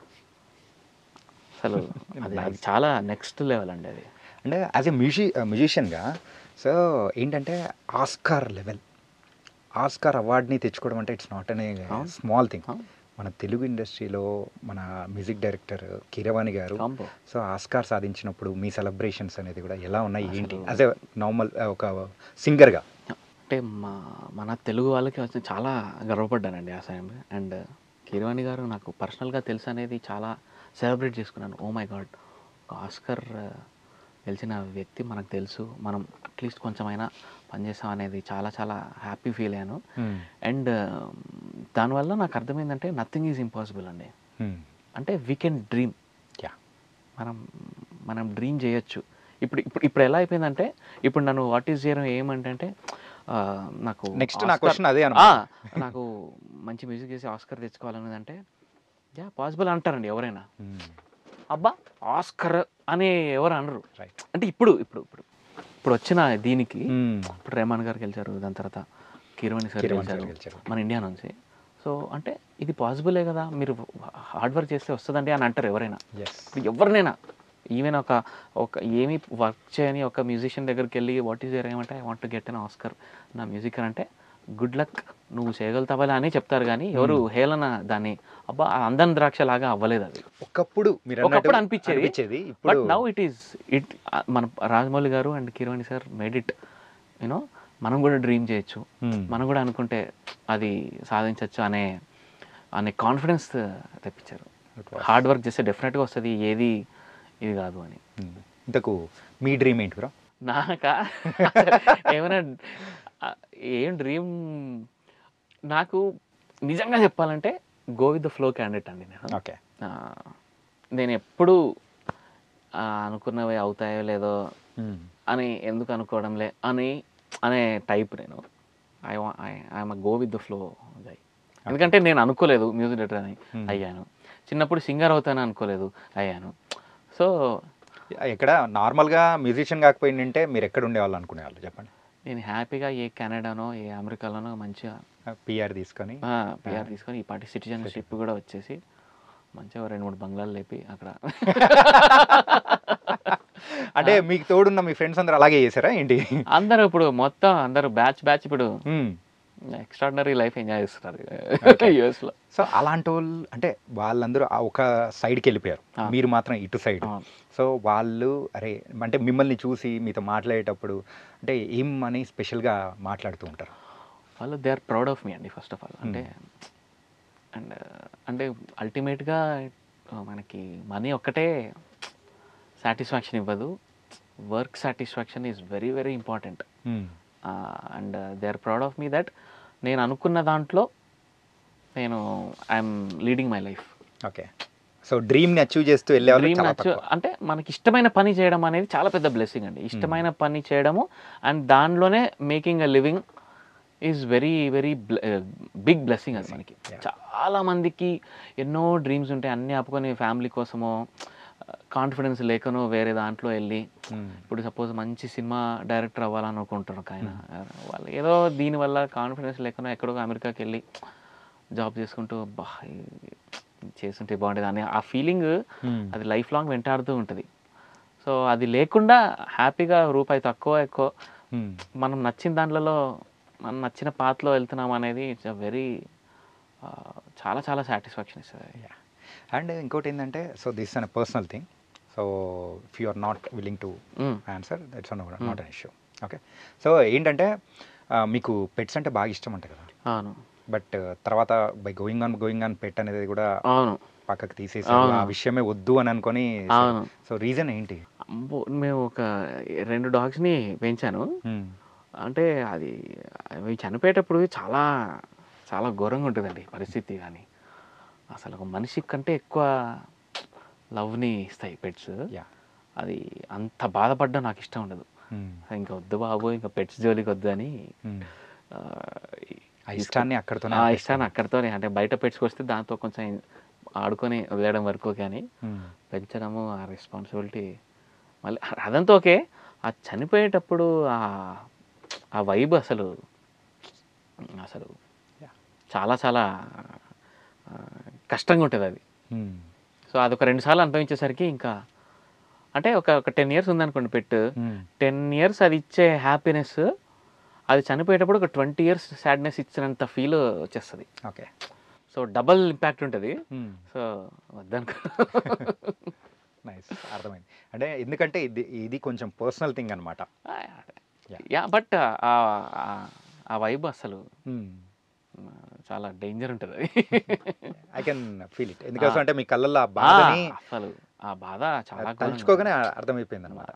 అసలు అది అది Nice. చాలా నెక్స్ట్ లెవెల్ అండి అది అంటే యాజ్ ఎ మ్యూజి మ్యూజిషియన్గా సో ఏంటంటే ఆస్కార్ లెవెల్ ఆస్కార్ అవార్డ్ని తెచ్చుకోవడం అంటే ఇట్స్ నాట్ అనే అవును. స్మాల్ థింగ్ అవును. మన తెలుగు ఇండస్ట్రీలో మన మ్యూజిక్ డైరెక్టర్ కీరవాణి గారు కాంబో సో ఆస్కార్ సాధించినప్పుడు మీ సెలబ్రేషన్స్ అనేది కూడా ఎలా ఉన్నాయి ఏంటి అసలు- యాజ్ ఎ నార్మల్ ఒక సింగర్గా అంటే మా మన తెలుగు వాళ్ళకి వచ్చి చాలా గర్వపడ్డానండి ఆ సమయంలో అండ్ కీరవాణి గారు నాకు పర్సనల్గా తెలుసు అనేది చాలా సెలబ్రేట్ చేసుకున్నాను ఓ మై గాడ్ ఒక ఆస్కర్ ఆ, గెలిచిన వ్యక్తి మనకు తెలుసు మనం అట్లీస్ట్ కొంచెమైనా పనిచేసాం అనేది చాలా చాలా హ్యాపీ ఫీల్ అయ్యాను అండ్ దానివల్ల నాకు అర్థమైందంటే నథింగ్ ఈజ్ ఇంపాసిబుల్ అండి అంటే వీ కెన్ డ్రీమ్ యా మనం మనం డ్రీమ్ చేయొచ్చు ఇప్పుడు ఇప్పుడు ఇప్పుడు ఎలా అయిపోయిందంటే ఇప్పుడు నన్ను వాట్ ఈస్ చేయడం ఏమంటే ఆ, నాకు నెక్స్ట్ నా Oscar- క్వశ్చన్ అదే ఆ, అనమాట నాకు మంచి మ్యూజిక్ చేసి ఆస్కర్ తెచ్చుకోవాలనేది అంటే యా పాసిబుల్ అంటారండి ఎవరైనా అబ్బా ఆస్కర్ అని ఎవరు అనరు రైట్ అంటే ఇప్పుడు ఇప్పుడు ఇప్పుడు ఇప్పుడు వచ్చిన దీనికి ఇప్పుడు రెహమాన్ గారు గెలిచారు దాని తర్వాత కిరవాణి సార్ కిరవాణి సార్ గెలిచారు గెలిచారు. మన ఇండియా నుంచి సో అంటే ఇది పాసిబులే కదా మీరు హార్డ్ వర్క్ చేస్తే వస్తుందండి అని అంటారు ఎవరైనా ఎస్ ఇప్పుడు ఎవరినైనా ఈవెన్ ఒక ఒక ఏమి వర్క్ చేయని ఒక మ్యూజిషియన్ దగ్గరికి వెళ్ళి వాట్ ఈస్ యర్ ఏమంటే I want to get an Oscar నా మ్యూజిక్ అంటే గుడ్ లక్ నువ్వు చేయగలుగుతావా అని చెప్తారు కానీ ఎవరు హేళన దాన్ని అబ్బా ఆ అందం ద్రాక్ష లాగా అవ్వలేదు అది ఒకప్పుడు మీరు ఒకప్పుడు అన్నట్టు అనిపించేది. అనిపించేది బట్ ఇప్పుడు నౌ ఇట్ ఈస్ ఇట్ మన రాజమౌళి గారు and Keeravani sir made it you know మనం కూడా డ్రీమ్ చేయొచ్చు Hmm. మనం కూడా అనుకుంటే అది సాధించవచ్చు అనే అనే కాన్ఫిడెన్స్ తెప్పించారు It was. హార్డ్ వర్క్ చేస్తే డెఫినెట్గా వస్తుంది ఏది ఇది కాదు అని Hmm. ఇంతకు మీ డ్రీమ్ ఏంటి బ్రో నాక ఏమైనా ఆ, ఏం డ్రీమ్ నాకు నిజంగా చెప్పాలంటే go with the flow candidate అండి నేను ఓకే ఆ, నేను ఎప్పుడు ఆ, అనుకున్నవి అవుతాయో లేదో అని ఎందుకు అనుకోవడంలే అని అనే టైప్ నేను I I'm go with the flow guy ఎందుకంటే నేను అనుకోలేదు మ్యూజిక్ డైరెక్టర్ అని Hmm. అయ్యాను చిన్నప్పుడు సింగర్ అవుతాను అనుకోలేదు అయ్యాను సో ఎక్కడ నార్మల్గా మ్యూజిషియన్ కాకపోయిందంటే మీరు ఎక్కడ ఉండేవాళ్ళు అనుకునేవాళ్ళు చెప్పండి నేను హ్యాపీగా ఏ కెనడానో ఏ అమెరికాలోనో మంచిగా పిఆర్ తీసుకొని పిఆర్ తీసుకొని ఈ పార్టీ సిటిజన్షిప్ కూడా వచ్చేసి మంచిగా రెండు మూడు బంగ్లాలు లేపి అక్కడ అంటే మీకు తోడున్న మీ ఫ్రెండ్స్ అందరూ అలాగే చేశారా ఏంటి అందరూ ఇప్పుడు మొత్తం అందరూ బ్యాచ్ బ్యాచ్ ఇప్పుడు Hmm. ఎక్స్ట్రాడినరీ లైఫ్ ఎంజాయ్ చేస్తున్నారు Okay. యూఎస్లో సో అలాంటి వాళ్ళు అంటే వాళ్ళందరూ ఆ ఒక సైడ్కి వెళ్ళిపోయారు ఆ. మీరు మాత్రం ఇటు సైడ్ అవును. సో వాళ్ళు అరే అంటే మిమ్మల్ని చూసి మీతో మాట్లాడేటప్పుడు అంటే ఏం అని స్పెషల్గా మాట్లాడుతూ ఉంటారు వాళ్ళు they are proud of me అండి ఫస్ట్ ఆఫ్ ఆల్ అంటే అండ్ అంటే అల్టిమేట్గా మనకి మనీ ఒక్కటే సాటిస్ఫాక్షన్ ఇవ్వదు work satisfaction is very very important and they are proud of me that నేను అనుకున్న దాంట్లో నేను I'm leading my life okay so డ్రీమ్ని అచీవ్ చేస్తూ వెళ్ళేవాళ్ళు డ్రీమ్ చాలా నచ్చు తక్కువ. అంటే మనకి ఇష్టమైన పని చేయడం అనేది చాలా పెద్ద బ్లెస్సింగ్ అండి ఇష్టమైన పని చేయడము అండ్ దానిలోనే making a living is very very big blessing అది మనకి Yeah. చాలా మందికి ఎన్నో డ్రీమ్స్ ఉంటాయి అన్నీ ఆపుకొని ఫ్యామిలీ కోసమో కాన్ఫిడెన్స్ లేకనో వేరే దాంట్లో వెళ్ళి Hmm. ఇప్పుడు సపోజ్ మంచి సినిమా డైరెక్టర్ అవ్వాలని అనుకుంటారు ఒక ఆయన వాళ్ళు ఏదో దీనివల్ల కాన్ఫిడెన్స్ లేకుండా ఎక్కడో అమెరికాకి వెళ్ళి జాబ్ చేసుకుంటూ బా చేస్తుంటే బాగుండేది అని ఆ ఫీలింగ్ Hmm. అది లైఫ్ లాంగ్ వెంటాడుతూ ఉంటుంది సో అది లేకుండా హ్యాపీగా రూపాయి తక్కువ ఎక్కువ Hmm. మనం నచ్చిన దాంట్లో మనం నచ్చిన పాత్రలో వెళ్తున్నాం అనేది ఇట్స్ వెరీ చాలా చాలా సాటిస్ఫాక్షన్ ఇస్తుంది Yeah. అండ్ ఇంకోటి ఏంటంటే so this an personal thing so if you are not willing to Mm. Answer that's not an issue okay so ఏంటంటే ఆ, మీకు పెట్స్ అంటే బాగా ఇష్టం అంట కదా అవును బట్ తర్వాత by going on going on pet అనేది కూడా అవును పక్కకు తీసేసారు అవును. ఆ విషయమే వద్దు అని అనుకొని అవును. సో రీజన్ ఏంటి అమ్మో, మేము ఒక రెండు డాగ్స్ని పెంచాను Hmm. అంటే అది అవి చనిపోయేటప్పుడు చాలా చాలా ఘోరంగా ఉంటుందండి పరిస్థితి కానీ అసలు ఒక మనిషి కంటే ఎక్కువ లవ్ని ఇస్తాయి పెట్స్ Yeah. అది అంత బాధపడ్డా నాకు ఇష్టం ఉండదు Hmm. ఇంకా వద్దు బాబు ఇంకా పెట్స్ జోలికి వద్దు అని Hmm. ఆ, ఆ ఇష్టాన్ని అక్కడితోనే ఆ ఇష్టాన్ని అక్కడితోనే అంటే బయట పెట్స్కి వస్తే దాంతో కొంచెం ఆడుకొని వదిలేయడం వరకు కానీ Hmm. పెంచడము ఆ రెస్పాన్సిబిలిటీ మళ్ళీ అదంతా ఓకే ఆ చనిపోయేటప్పుడు ఆ ఆ వైబ్ అసలు అసలు Yeah. చాలా చాలా ఆ, కష్టంగా ఉంటుంది అది Hmm. సో అదొక రెండు సార్లు అనుభవించేసరికి ఇంకా అంటే ఒక ఒక టెన్ ఇయర్స్ ఉందనుకోండి పెట్టు Hmm. టెన్ ఇయర్స్ అది ఇచ్చే హ్యాపీనెస్ అది చనిపోయేటప్పుడు ఒక ట్వంటీ ఇయర్స్ సాడ్నెస్ ఇచ్చినంత ఫీల్ వచ్చేస్తుంది ఓకే సో డబల్ ఇంపాక్ట్ ఉంటుంది సో వద్దనుకో నైస్ అర్థమైంది అంటే ఎందుకంటే ఇది ఇది కొంచెం పర్సనల్ థింగ్ అనమాట Yeah. యా బట్ ఆ వైబ్ అసలు ఆ, చాలా డేంజర్ ఉంటుంది అది ఐ కెన్ ఫీల్ ఇట్ ఎందుకోసం Ah. అంటే మీ కళ్ళల్లో ఆ బాధని ఆ, అసలు ఆ బాధ చాలా ఘోరంగా తలుచుకోగానే అర్థమైపోయింది అనమాట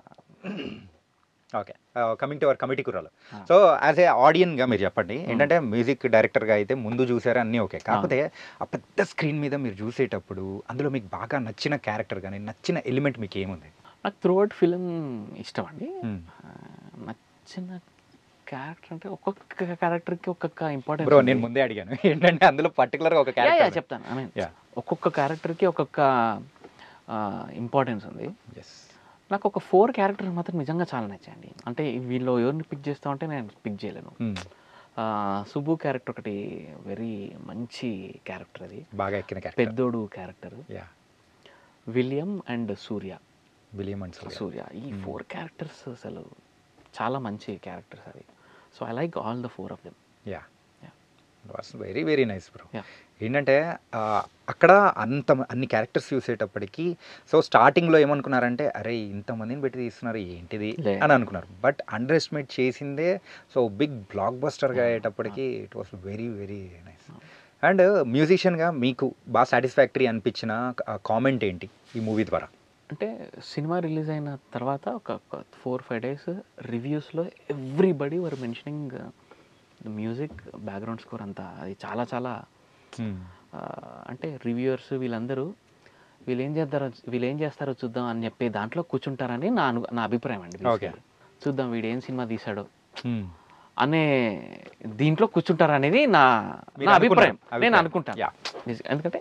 okay coming to our Committee Kurrollu Ah. So as a ఆడియన్గా మీరు చెప్పండి ఏంటంటే మ్యూజిక్ డైరెక్టర్గా అయితే ముందు చూసారు అన్నీ ఓకే కాకపోతే ఆ పెద్ద స్క్రీన్ మీద మీరు చూసేటప్పుడు అందులో మీకు బాగా నచ్చిన క్యారెక్టర్ కానీ నచ్చిన ఎలిమెంట్ మీకు ఏముంది నాకు త్రూఅవుట్ ఫిలిం ఇష్టం అండి Hmm. ఆ, నచ్చిన క్యారెక్టర్ అంటే ఒక్కొక్క క్యారెక్టర్కి ఒక్కొక్క ఇంపార్టెన్స్ బ్రో నేను ముందే అడిగాను ఏంటంటే అందులో పర్టికులర్గా ఒక యా, యా, క్యారెక్టర్ చెప్తాను ఐ మీన్ Yeah. ఒక్కొక్క క్యారెక్టర్కి ఒక్కొక్క ఇంపార్టెన్స్ ఉంది ఎస్ నాకు ఒక ఫోర్ క్యారెక్టర్ మాత్రం నిజంగా చాలా నచ్చాయండి అంటే వీళ్ళు ఎవరిని పిక్ చేస్తా ఉంటే నేను పిక్ చేయలేను ఆ, సుబ్బు క్యారెక్టర్ ఒకటి వెరీ మంచి క్యారెక్టర్ అది బాగా ఎక్కిన క్యారెక్టర్ పెద్దోడు character yeah William and Surya William and Surya Surya ఈ ఫోర్ క్యారెక్టర్స్ అసలు చాలా మంచి క్యారెక్టర్స్ అది so I like all the four of them yeah Yeah. Was very very nice bro Yeah. ఏంటంటే ఆ, అక్కడ అంత అన్ని క్యారెక్టర్స్ చూసేటప్పటికి సో స్టార్టింగ్లో ఏమనుకున్నారంటే అరే ఇంతమందిని పెట్టి తీస్తున్నారు ఏంటిది లే. అని అనుకున్నారు బట్ అండర్ ఎస్టిమేట్ చేసిందే సో బిగ్ బ్లాక్ బస్టర్గా అయ్యేటప్పటికి it was very very nice and మ్యూజిషియన్గా మీకు బాగా సాటిస్ఫాక్టరీ అనిపించిన కామెంట్ ఏంటి ఈ మూవీ ద్వారా అంటే సినిమా రిలీజ్ అయిన తర్వాత ఒక ఫోర్ ఫైవ్ డేస్ రివ్యూస్లో everybody were mentioning music background score అంతా అది చాలా చాలా ఆ, అంటే రివ్యూవర్స్ వీళ్ళందరూ వీళ్ళు ఏం చేస్తారో వీళ్ళు ఏం చేస్తారో చూద్దాం అని చెప్పి దాంట్లో కూర్చుంటారని నా అను నా అభిప్రాయం అండి Okay. basically. చూద్దాం వీడు ఏం సినిమా తీశాడో అనే దీంట్లో కూర్చుంటారు అనేది నా మీరు నా అనుకున్నారు. అభిప్రాయం నేను అభిప్రాయం. అనుకుంటాను Yeah. నిజ- ఎందుకంటే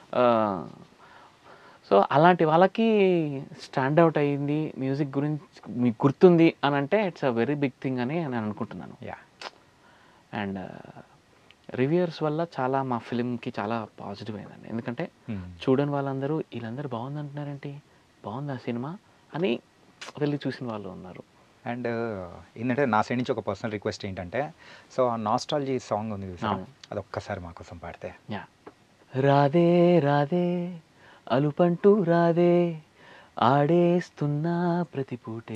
సో అలాంటి వాళ్ళకి స్టాండ్ అవుట్ అయ్యింది మ్యూజిక్ గురించి మీకు గుర్తుంది అని అంటే it's a very big thing అని నేను అనుకుంటున్నాను యా అండ్ రివ్యూయర్స్ వల్ల చాలా మా ఫిలింకి చాలా పాజిటివ్ అయిందండి ఎందుకంటే చూడని వాళ్ళందరూ వీళ్ళందరూ బాగుంది అంటున్నారేంటి బాగుంది ఆ సినిమా అని వెళ్ళి చూసిన వాళ్ళు ఉన్నారు అండ్ ఏంటంటే నా సైడ్ నుంచి ఒక పర్సనల్ రిక్వెస్ట్ ఏంటంటే సో ఆ నాస్టాలజీ సాంగ్ ఉంది చూసారా అవును. అది ఒక్కసారి మా కోసం పాడితే యా రాదే రాదే అలుపంటూ రాదే ఆడేస్తున్నా ప్రతి పూటే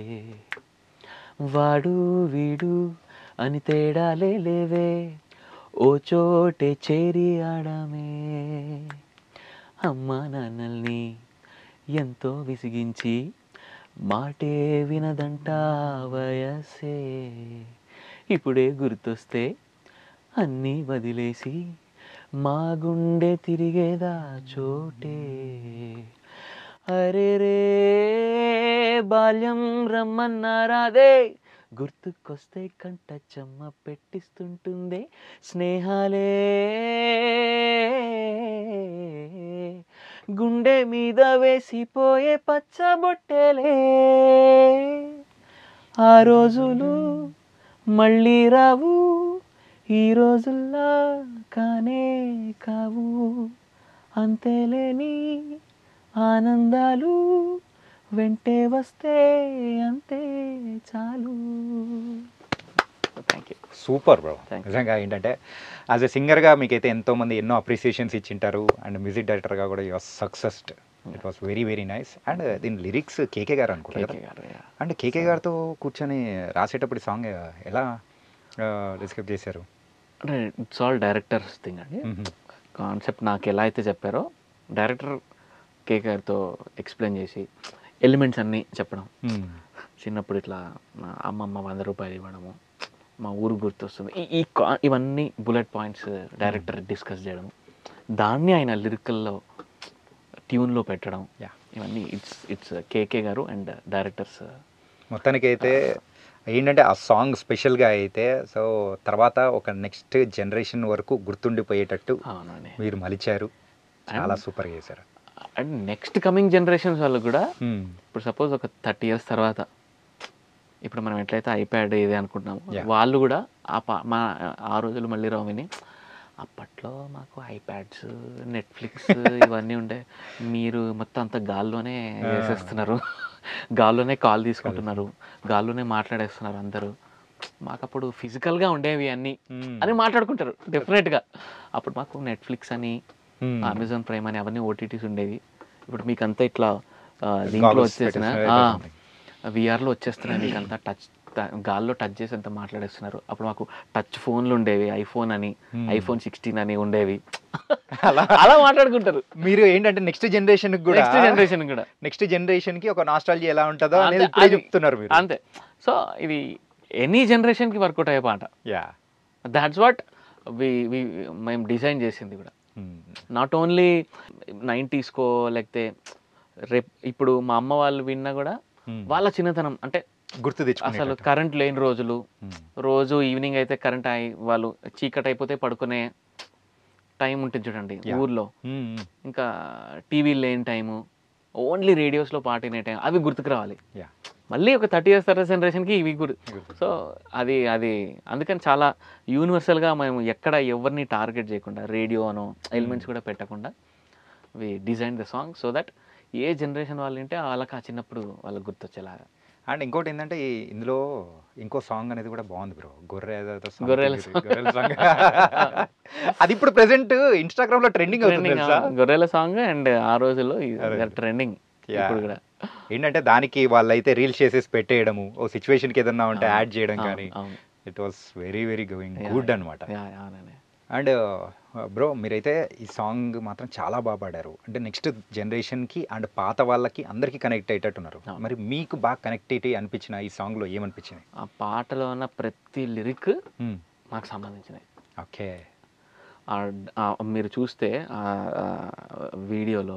వాడు వీడు అని తేడాలే లేవే ఓ చోటే చేరి ఆడమే అమ్మా నాన్నల్ని ఎంతో విసిగించి మాటే వినదంట వయసే ఇప్పుడే గుర్తొస్తే అన్నీ వదిలేసి మా గుండె తిరిగేదా చోటే అరే రే బాల్యం రమ్మన్నారాదే గుర్తుకొస్తే కంట చెమ్మ పెట్టిస్తుంటుందే స్నేహాలే గుండె మీద వేసిపోయే పచ్చబొట్టెలే ఆ రోజులు మళ్ళీ రావు ఈ రోజుల్లా కానే కావు అంతేలేని ఆనందాలు వెంటే వస్తే అంతే చాలు thank you super bro Thank you. నిజంగా ఏంటంటే యాజ్ ఎ సింగర్గా మీకైతే ఎంతోమంది ఎన్నో అప్రిసియేషన్స్ ఇచ్చింటారు అండ్ మ్యూజిక్ డైరెక్టర్గా కూడా your succeeded it was very very nice and దీని లిరిక్స్ కేకే గారు అనుకుంటా కేకే కదా గారు yeah. అండ్ కేకే గారితో కూర్చొని రాసేటప్పుడు సాంగ్ ఎలా డిస్క్రైబ్ చేశారు అంటే ఇట్స్ ఆల్ డైరెక్టర్స్ థింగ్ అండి కాన్సెప్ట్ నాకు ఎలా అయితే చెప్పారో డైరెక్టర్ కే గారితో ఎక్స్ప్లెయిన్ చేసి ఎలిమెంట్స్ అన్నీ చెప్పడం చిన్నప్పుడు ఇట్లా మా అమ్మమ్మ వంద రూపాయలు ఇవ్వడము మా ఊరు గుర్తొస్తుంది ఈ- ఈ కా- ఇవన్నీ బుల్లెట్ పాయింట్స్ డైరెక్టర్ డిస్కస్ చేయడం దాన్ని ఆయన లిరికల్లో ట్యూన్లో పెట్టడం Yeah. ఇవన్నీ ఇట్స్ ఇట్స్ కేకే గారు అండ్ డైరెక్టర్స్ మొత్తానికైతే ఏంటంటే ఆ సాంగ్ స్పెషల్గా అయితే సో తర్వాత ఒక నెక్స్ట్ జనరేషన్ వరకు గుర్తుండిపోయేటట్టు అవునండి మీరు మలిచారు చాలా సూపర్ చేశారు అండ్ నెక్స్ట్ కమింగ్ జనరేషన్స్ వాళ్ళు కూడా Hmm. ఇప్పుడు సపోజ్ ఒక థర్టీ ఇయర్స్ తర్వాత ఇప్పుడు మనం ఎట్లయితే ఐప్యాడ్ ఇది అనుకుంటున్నాము Yeah. వాళ్ళు కూడా ఆ పా మా ఆ రోజులు మళ్ళీ రావు విని అప్పట్లో మాకు ఐప్యాడ్స్ నెట్ఫ్లిక్స్ ఇవన్నీ ఉండే మీరు మొత్తం అంత గాల్లోనే వేసేస్తున్నారు గాల్లోనే కాల్ తీసుకుంటున్నారు గాల్లోనే మాట్లాడేస్తున్నారు అందరూ మాకు అప్పుడు ఫిజికల్గా ఉండేవి అన్నీ అని మాట్లాడుకుంటారు డెఫినెట్గా అప్పుడు మాకు నెట్ఫ్లిక్స్ అని అమెజాన్ ప్రైమ్ అని అవన్నీ ఓటీటీస్ ఉండేవి ఇప్పుడు మీకు అంతా ఇట్లా ఆ, దీంట్లో Goggles వచ్చేసిన పెట్టేసిన విఆర్లో వచ్చేస్తున్నాయి మీకు అంతా టచ్ గాల్లో టచ్ చేసి అంత మాట్లాడేస్తున్నారు అప్పుడు మాకు టచ్ ఫోన్లు ఉండేవి ఐఫోన్ అని Hmm. ఐఫోన్ సిక్స్టీన్ అని ఉండేవి అలా మాట్లాడుకుంటారు మీరు ఏంటంటే నెక్స్ట్ జనరేషన్ కూడా నెక్స్ట్ జనరేషన్ కూడా నెక్స్ట్ జనరేషన్ కి ఒక నాస్టాలజీ ఎలా ఉంటుందో అనేది అంతే, ఇప్పుడే అది- చెప్తున్నారు మీరు అంతే సో ఇది ఎనీ జనరేషన్కి వర్కౌట్ అయ్యే పాట yeah that's what we we మేము డిజైన్ చేసింది కూడా నాట్ ఓన్లీ నైంటీస్కో లేకపోతే రేపు ఇప్పుడు మా అమ్మ వాళ్ళు విన్నా కూడా వాళ్ళ చిన్నతనం అంటే గుర్తు అసలు తెచ్చుకుని కరెంట్ లేని రోజులు రోజు ఈవినింగ్ అయితే కరెంట్ అయి వాళ్ళు చీకటి అయిపోతే పడుకునే టైం ఉంటుంది చూడండి Yeah. ఊర్లో ఇంకా టీవీ లేని టైము ఓన్లీ రేడియోస్లో పాట వినే టైం అవి గుర్తుకు రావాలి యా మళ్ళీ ఒక థర్టీ ఇయర్స్ తర్వాత జనరేషన్కి ఇవి గుర్తు సో అది అది అందుకని చాలా యూనివర్సల్గా మేము ఎక్కడ ఎవరిని టార్గెట్ చేయకుండా రేడియో అనో ఎలిమెంట్స్ కూడా పెట్టకుండా we design the song so that a generation వాళ్ళు వింటే వాళ్ళకి ఆ చిన్నప్పుడు వాళ్ళకి గుర్తొచ్చేలాగా అండ్ ఇంకోటి ఏంటంటే ఈ ఇందులో ఇంకో సాంగ్ అనేది కూడా బాగుంది బ్రో గొర్రె ఏదో song గొర్రెల తెలియదు. song. గొర్రెల song. అది ఇప్పుడు ప్రెసెంట్ ఇన్స్టాగ్రామ్ లో ట్రెండింగ్ అవుతుంది ట్రెండింగ్ తెలుసా గొర్రెల సాంగ్ అండ్ ఆ రోజుల్లో అదే. Trending Yeah. ఇప్పుడు కూడా ఏంటంటే దానికి వాళ్ళైతే రీల్స్ చేసేసి పెట్టేయడము ఓ సిచ్యువేషన్ కి ఏదన్నా ఉంటే యాడ్ చేయడం అవును, కానీ అవును. It was very very going Yeah, good yeah. అనమాట Yeah, yeah, అవునండి. అండ్ బ్రో మీరైతే ఈ సాంగ్ మాత్రం చాలా బాగా పాడారు అంటే నెక్స్ట్ జనరేషన్కి అండ్ పాత వాళ్ళకి అందరికీ కనెక్ట్ అయ్యేటట్టున్నారు అవును. మరి మీకు బాగా కనెక్టివిటీ అనిపించిన ఈ సాంగ్లో ఏమనిపించింది ఆ పాటలో ఉన్న ప్రతి లిరిక్ మాకు సంబంధించినవి ఓకే ఆ- ఆ మీరు చూస్తే ఆ ఆ వీడియోలో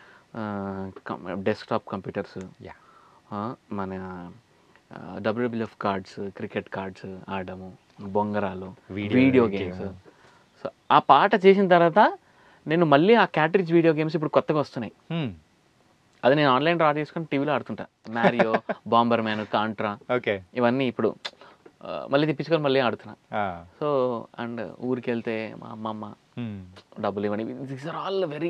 డెస్క్టాప్ కంప్యూటర్స్ యా మన డబ్ల్యూబిఎఫ్ కార్డ్స్ క్రికెట్ కార్డ్స్ ఆడము బొంగరాలు Video video game. Games so ఆ పాట చేసిన తర్వాత నేను మళ్ళీ ఆ క్యాటరేజ్ వీడియో గేమ్స్ ఇప్పుడు కొత్తగా వస్తున్నాయి అది నేను ఆన్లైన్ డ్రా చేసుకొని టీవీలో ఆడుతుంటా Mario Bomberman Contra okay ఇవన్నీ ఇప్పుడు ఆ, మళ్ళీ తెప్పించుకొని మళ్ళీ ఆడుతున్నా సో అండ్ ఊరికి వెళ్తే మా అమ్మమ్మ డబ్బులు ఇవ్వండి దీస్ ఆర్ ఆల్ వెరీ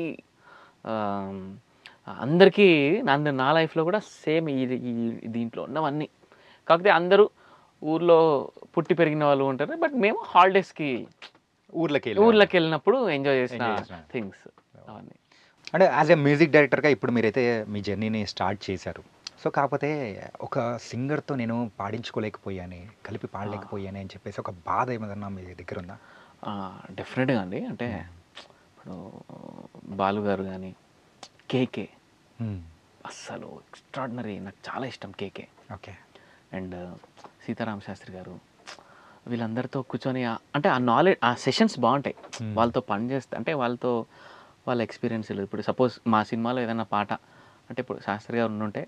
అందరికీ నా నా లైఫ్లో కూడా సేమ్ ఈ ఈ- దీంట్లో ఉన్నవన్నీ కాకపోతే అందరూ ఊర్లో పుట్టి పెరిగిన వాళ్ళు ఉంటారు బట్ మేము హాలిడేస్కి ఊర్లోకి ఊర్లోకి వెళ్ళినప్పుడు ఎంజాయ్ చేసిన Enjoy చేసిన. థింగ్స్ అవన్నీ అంటే యాజ్ ఎ మ్యూజిక్ డైరెక్టర్గా ఇప్పుడు మీరైతే మీ జర్నీని స్టార్ట్ చేశారు సో కాకపోతే ఒక సింగర్తో నేను పాడించుకోలేకపోయాను కలిపి పాడలేకపోయాను అని చెప్పేసి ఒక బాధ ఏమన్నా మీ దగ్గర ఉందా డెఫినెట్గా అండి అంటే ఇప్పుడు బాలు గారు కానీ కేకే అస్సలు ఎక్స్ట్రాడినరీ నాకు చాలా ఇష్టం కేకే ఓకే అండ్ సీతారామ శాస్త్రి గారు వీళ్ళందరితో కూర్చొని ఆ- అంటే ఆ నాలెడ్జ్ ఆ సెషన్స్ బాగుంటాయి Hmm. వాళ్ళతో పని చేస్తే అంటే వాళ్ళతో వాళ్ళ ఎక్స్పీరియన్స్ ఇప్పుడు సపోజ్ మా సినిమాలో ఏదైనా పాట అంటే ఇప్పుడు శాస్త్రి గారు ఉండుంటే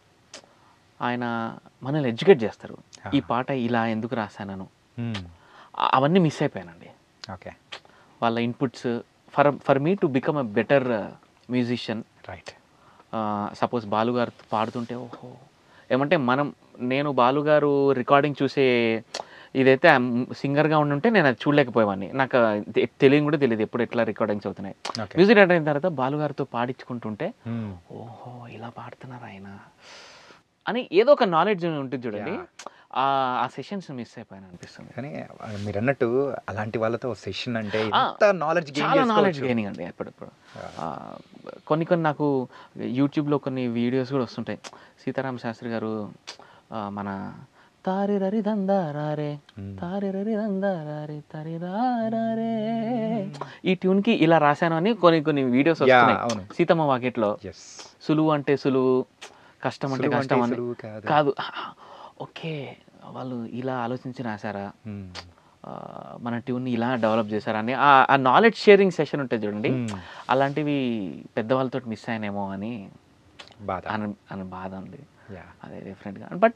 ఆయన మనల్ని ఎడ్యుకేట్ చేస్తారు ఈ Ah. పాట ఇలా ఎందుకు రాశానను ఆ- అవన్నీ మిస్ అయిపోయానండి ఓకే వాళ్ళ inputs for for me to become a better musician right suppose బాలుగారు పాడుతుంటే ఓహో ఏమంటే మనం నేను బాలుగారు రికార్డింగ్ చూసే ఇదైతే సింగర్గా ఉండుంటే నేను అది చూడలేకపోయేవాడిని నాకు తె- తెలియని కూడా తెలియదు ఎప్పుడు ఎట్లా రికార్డింగ్స్ అవుతున్నాయి ఓకే మ్యూజిక్ డైరెక్టర్ అయిన తర్వాత బాలుగారితో పాడించుకుంటుంటే ఓహో ఇలా పాడుతున్నారు ఆయన అని ఏదో ఒక నాలెడ్జ్ ఉంటుంది చూడండి ఆ ఆ సెషన్స్ మిస్ అయిపోయాను అనిపిస్తుంది కానీ ఆ, మీరు అన్నట్టు అలాంటి వాళ్ళతో సెషన్ అంటే ఆ, ఎంత నాలెడ్జ్ చాలా నాలెడ్జ్ గెయినింగ్ అండి ఎప్పుడెప్పుడు ఆ, కొన్ని కొన్ని నాకు యూట్యూబ్లో కొన్ని వీడియోస్ కూడా వస్తుంటాయి సీతారామ శాస్త్రి గారు ఆ, మన తారి రరి దందారే తారి రరి దందారే తరి రారే ఈ ట్యూన్కి ఇలా రాశాను అని కొన్ని కొన్ని వీడియోస్ Yeah, వస్తున్నాయి అవును. సీతమ్మ వాకిట్లో ఎస్ సులువు అంటే సులువు కష్టం అంటే కష్టం అని కాదు కాదు ఓకే వాళ్ళు ఇలా ఆలోచించి రాశారా Hmm. ఆ, మన ట్యూన్ని ఇలా డెవలప్ చేశారని ఆ ఆ నాలెడ్జ్ షేరింగ్ సెషన్ ఉంటుంది చూడండి Hmm. అలాంటివి పెద్దవాళ్ళతో మిస్ అయినేమో అని బాధ అని అని బాధ ఉంది Yeah. అదే డెఫినెట్గా బట్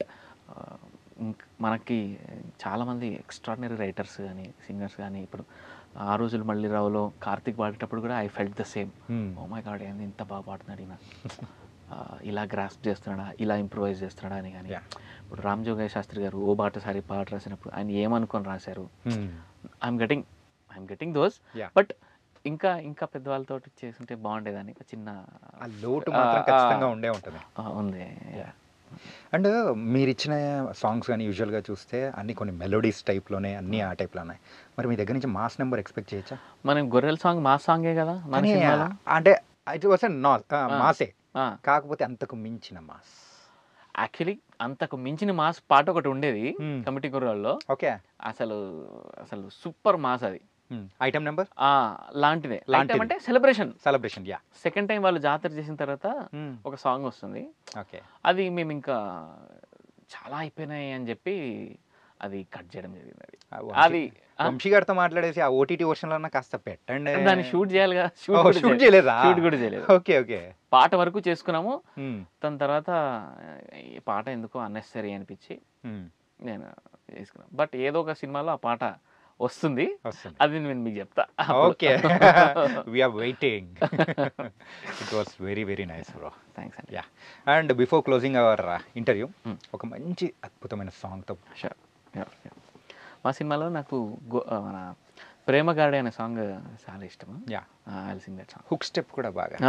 మనకి చాలామంది ఎక్స్ట్రాడినరీ రైటర్స్ కానీ సింగర్స్ కానీ ఇప్పుడు ఆ రోజులు మళ్ళీ రావులో కార్తిక్ పాడేటప్పుడు కూడా I felt the same Hmm. Oh my god ఏంది ఇంత బాగా పాడుతున్నాడు ఈయన ఆ, ఇలా గ్రాస్ప్ చేస్తున్నాడా ఇలా ఇంప్రూవైజ్ చేస్తున్నాడా అని కానీ Yeah. ఇప్పుడు రామ్ జోగయ్య శాస్త్రి గారు ఓ బాటసారి పాట రాసినప్పుడు ఆయన ఏమనుకొని రాశారు Hmm. I'm getting I'm getting those Yeah. But ఇంకా ఇంకా పెద్దవాళ్ళతో చేస్తుంటే బాగుండేదని ఒక చిన్న ఆ లోటు మాత్రం ఆ, ఖచ్చితంగా ఆ, ఉండే ఉంటుంది ఆ, ఉంది అండ్ మీరు ఇచ్చిన సాంగ్స్ కానీ యూజువల్గా చూస్తే అన్ని కొన్ని మెలోడీస్ టైప్లోనే అన్ని ఆ టైప్లో ఉన్నాయి మరి మీ దగ్గర నుంచి మాస్ నెంబర్ ఎక్స్పెక్ట్ చేయొచ్చా మనం గొర్రెల సాంగ్ మా సాంగే కదా మన కానీ సినిమాలో అంటే ఇట్ వాస్ నా మాసే ఆ. కాకపోతే అంతకు మించిన మాస్ యాక్చువల్లీ అంతకు మించిన మాస్ పాట ఒకటి ఉండేది Hmm. కమిటీ కుర్రాల్లో ఓకే అసలు అసలు సూపర్ మాస్ అది ఐటమ్ నెంబర్ ఆ లాంటిదే లాంటిది. లాంటిది అంటే celebration celebration yeah second time వాళ్ళు జాతర చేసిన తర్వాత ఒక సాంగ్ వస్తుంది ఓకే అది మేము ఇంకా చాలా అయిపోయినాయి అని చెప్పి అది కట్ చేయడం జరిగింది అది అది ఆ, వంశీ గారితో మాట్లాడేసి ఆ ఓటీటీ వర్షన్లో కాస్త పెట్టండి దాన్ని షూట్ చేయాలిగా ఓ, షూట్ షూట్ చేయలేదా షూట్ కూడా చేయలేదు ఓకే ఓకే పాట వరకు చేసుకున్నాము దాని తర్వాత ఈ పాట ఎందుకో అన్నెసరీ అనిపించి నేను చేసుకున్నాను బట్ ఏదో ఒక సినిమాలో ఆ పాట వస్తుంది వస్తుంది అది నేను మీకు చెప్తా okay we're waiting it was very very nice bro thanks అండి yeah and before closing our interview Hmm. ఒక మంచి అద్భుతమైన సాంగ్తో షూర్ మా సినిమాలో నాకు గో ఆ, మన ప్రేమ గాడే అనే సాంగ్ చాలా ఇష్టము yeah I sing that song hook step కూడా బాగా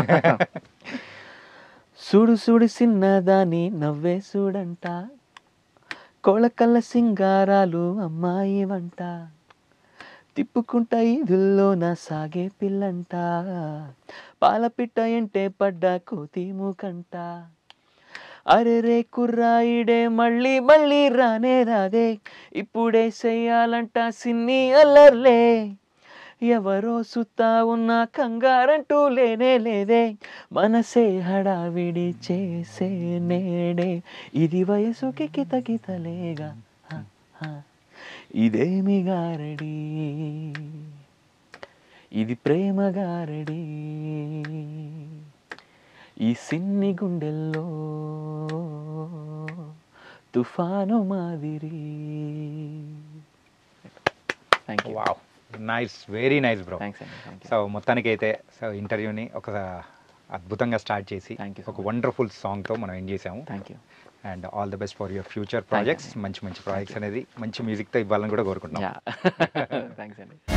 సుడు సుడి సిన్నదాని నవ్వే చూడంట కోళకల్ల సింగారాలు అమ్మాయి వంట తిప్పుకుంటా ఈదుల్లో నా సాగే పిల్లంట పాలపిట్ట ఎంటే పడ్డ కోతి మూకంట అరే రే కుర్రాయిడే మళ్ళీ మళ్ళీ రానే రాదే ఇప్పుడే చెయ్యాలంట సిన్ని అల్లర్లే ఎవరో సుత్తా ఉన్న కంగారంటూ లేనే లేదే మనసే హడావిడి చేసే నేడే ఇది వయసుకి కితకితలేగా హ, హ. ఇదేమి గారడి ఇది ప్రేమ గారడి ఈ సిన్ని గుండెల్లో తుఫాను మాదిరి thank you wow nice very nice bro thanks అండి థ్యాంక్ యూ సో మొత్తానికైతే సో ఇంటర్వ్యూని ఒక అద్భుతంగా స్టార్ట్ చేసి Thank you so ఒక much. వండర్ఫుల్ సాంగ్తో మనం ఎండ్ చేసాము thank you and all the best for your future Thank you. Projects మంచి మంచి ప్రాజెక్ట్స్ అనేది మంచి మ్యూజిక్తో ఇవ్వాలని కూడా కోరుకుంటున్నాం యా థ్యాంక్స్ అండి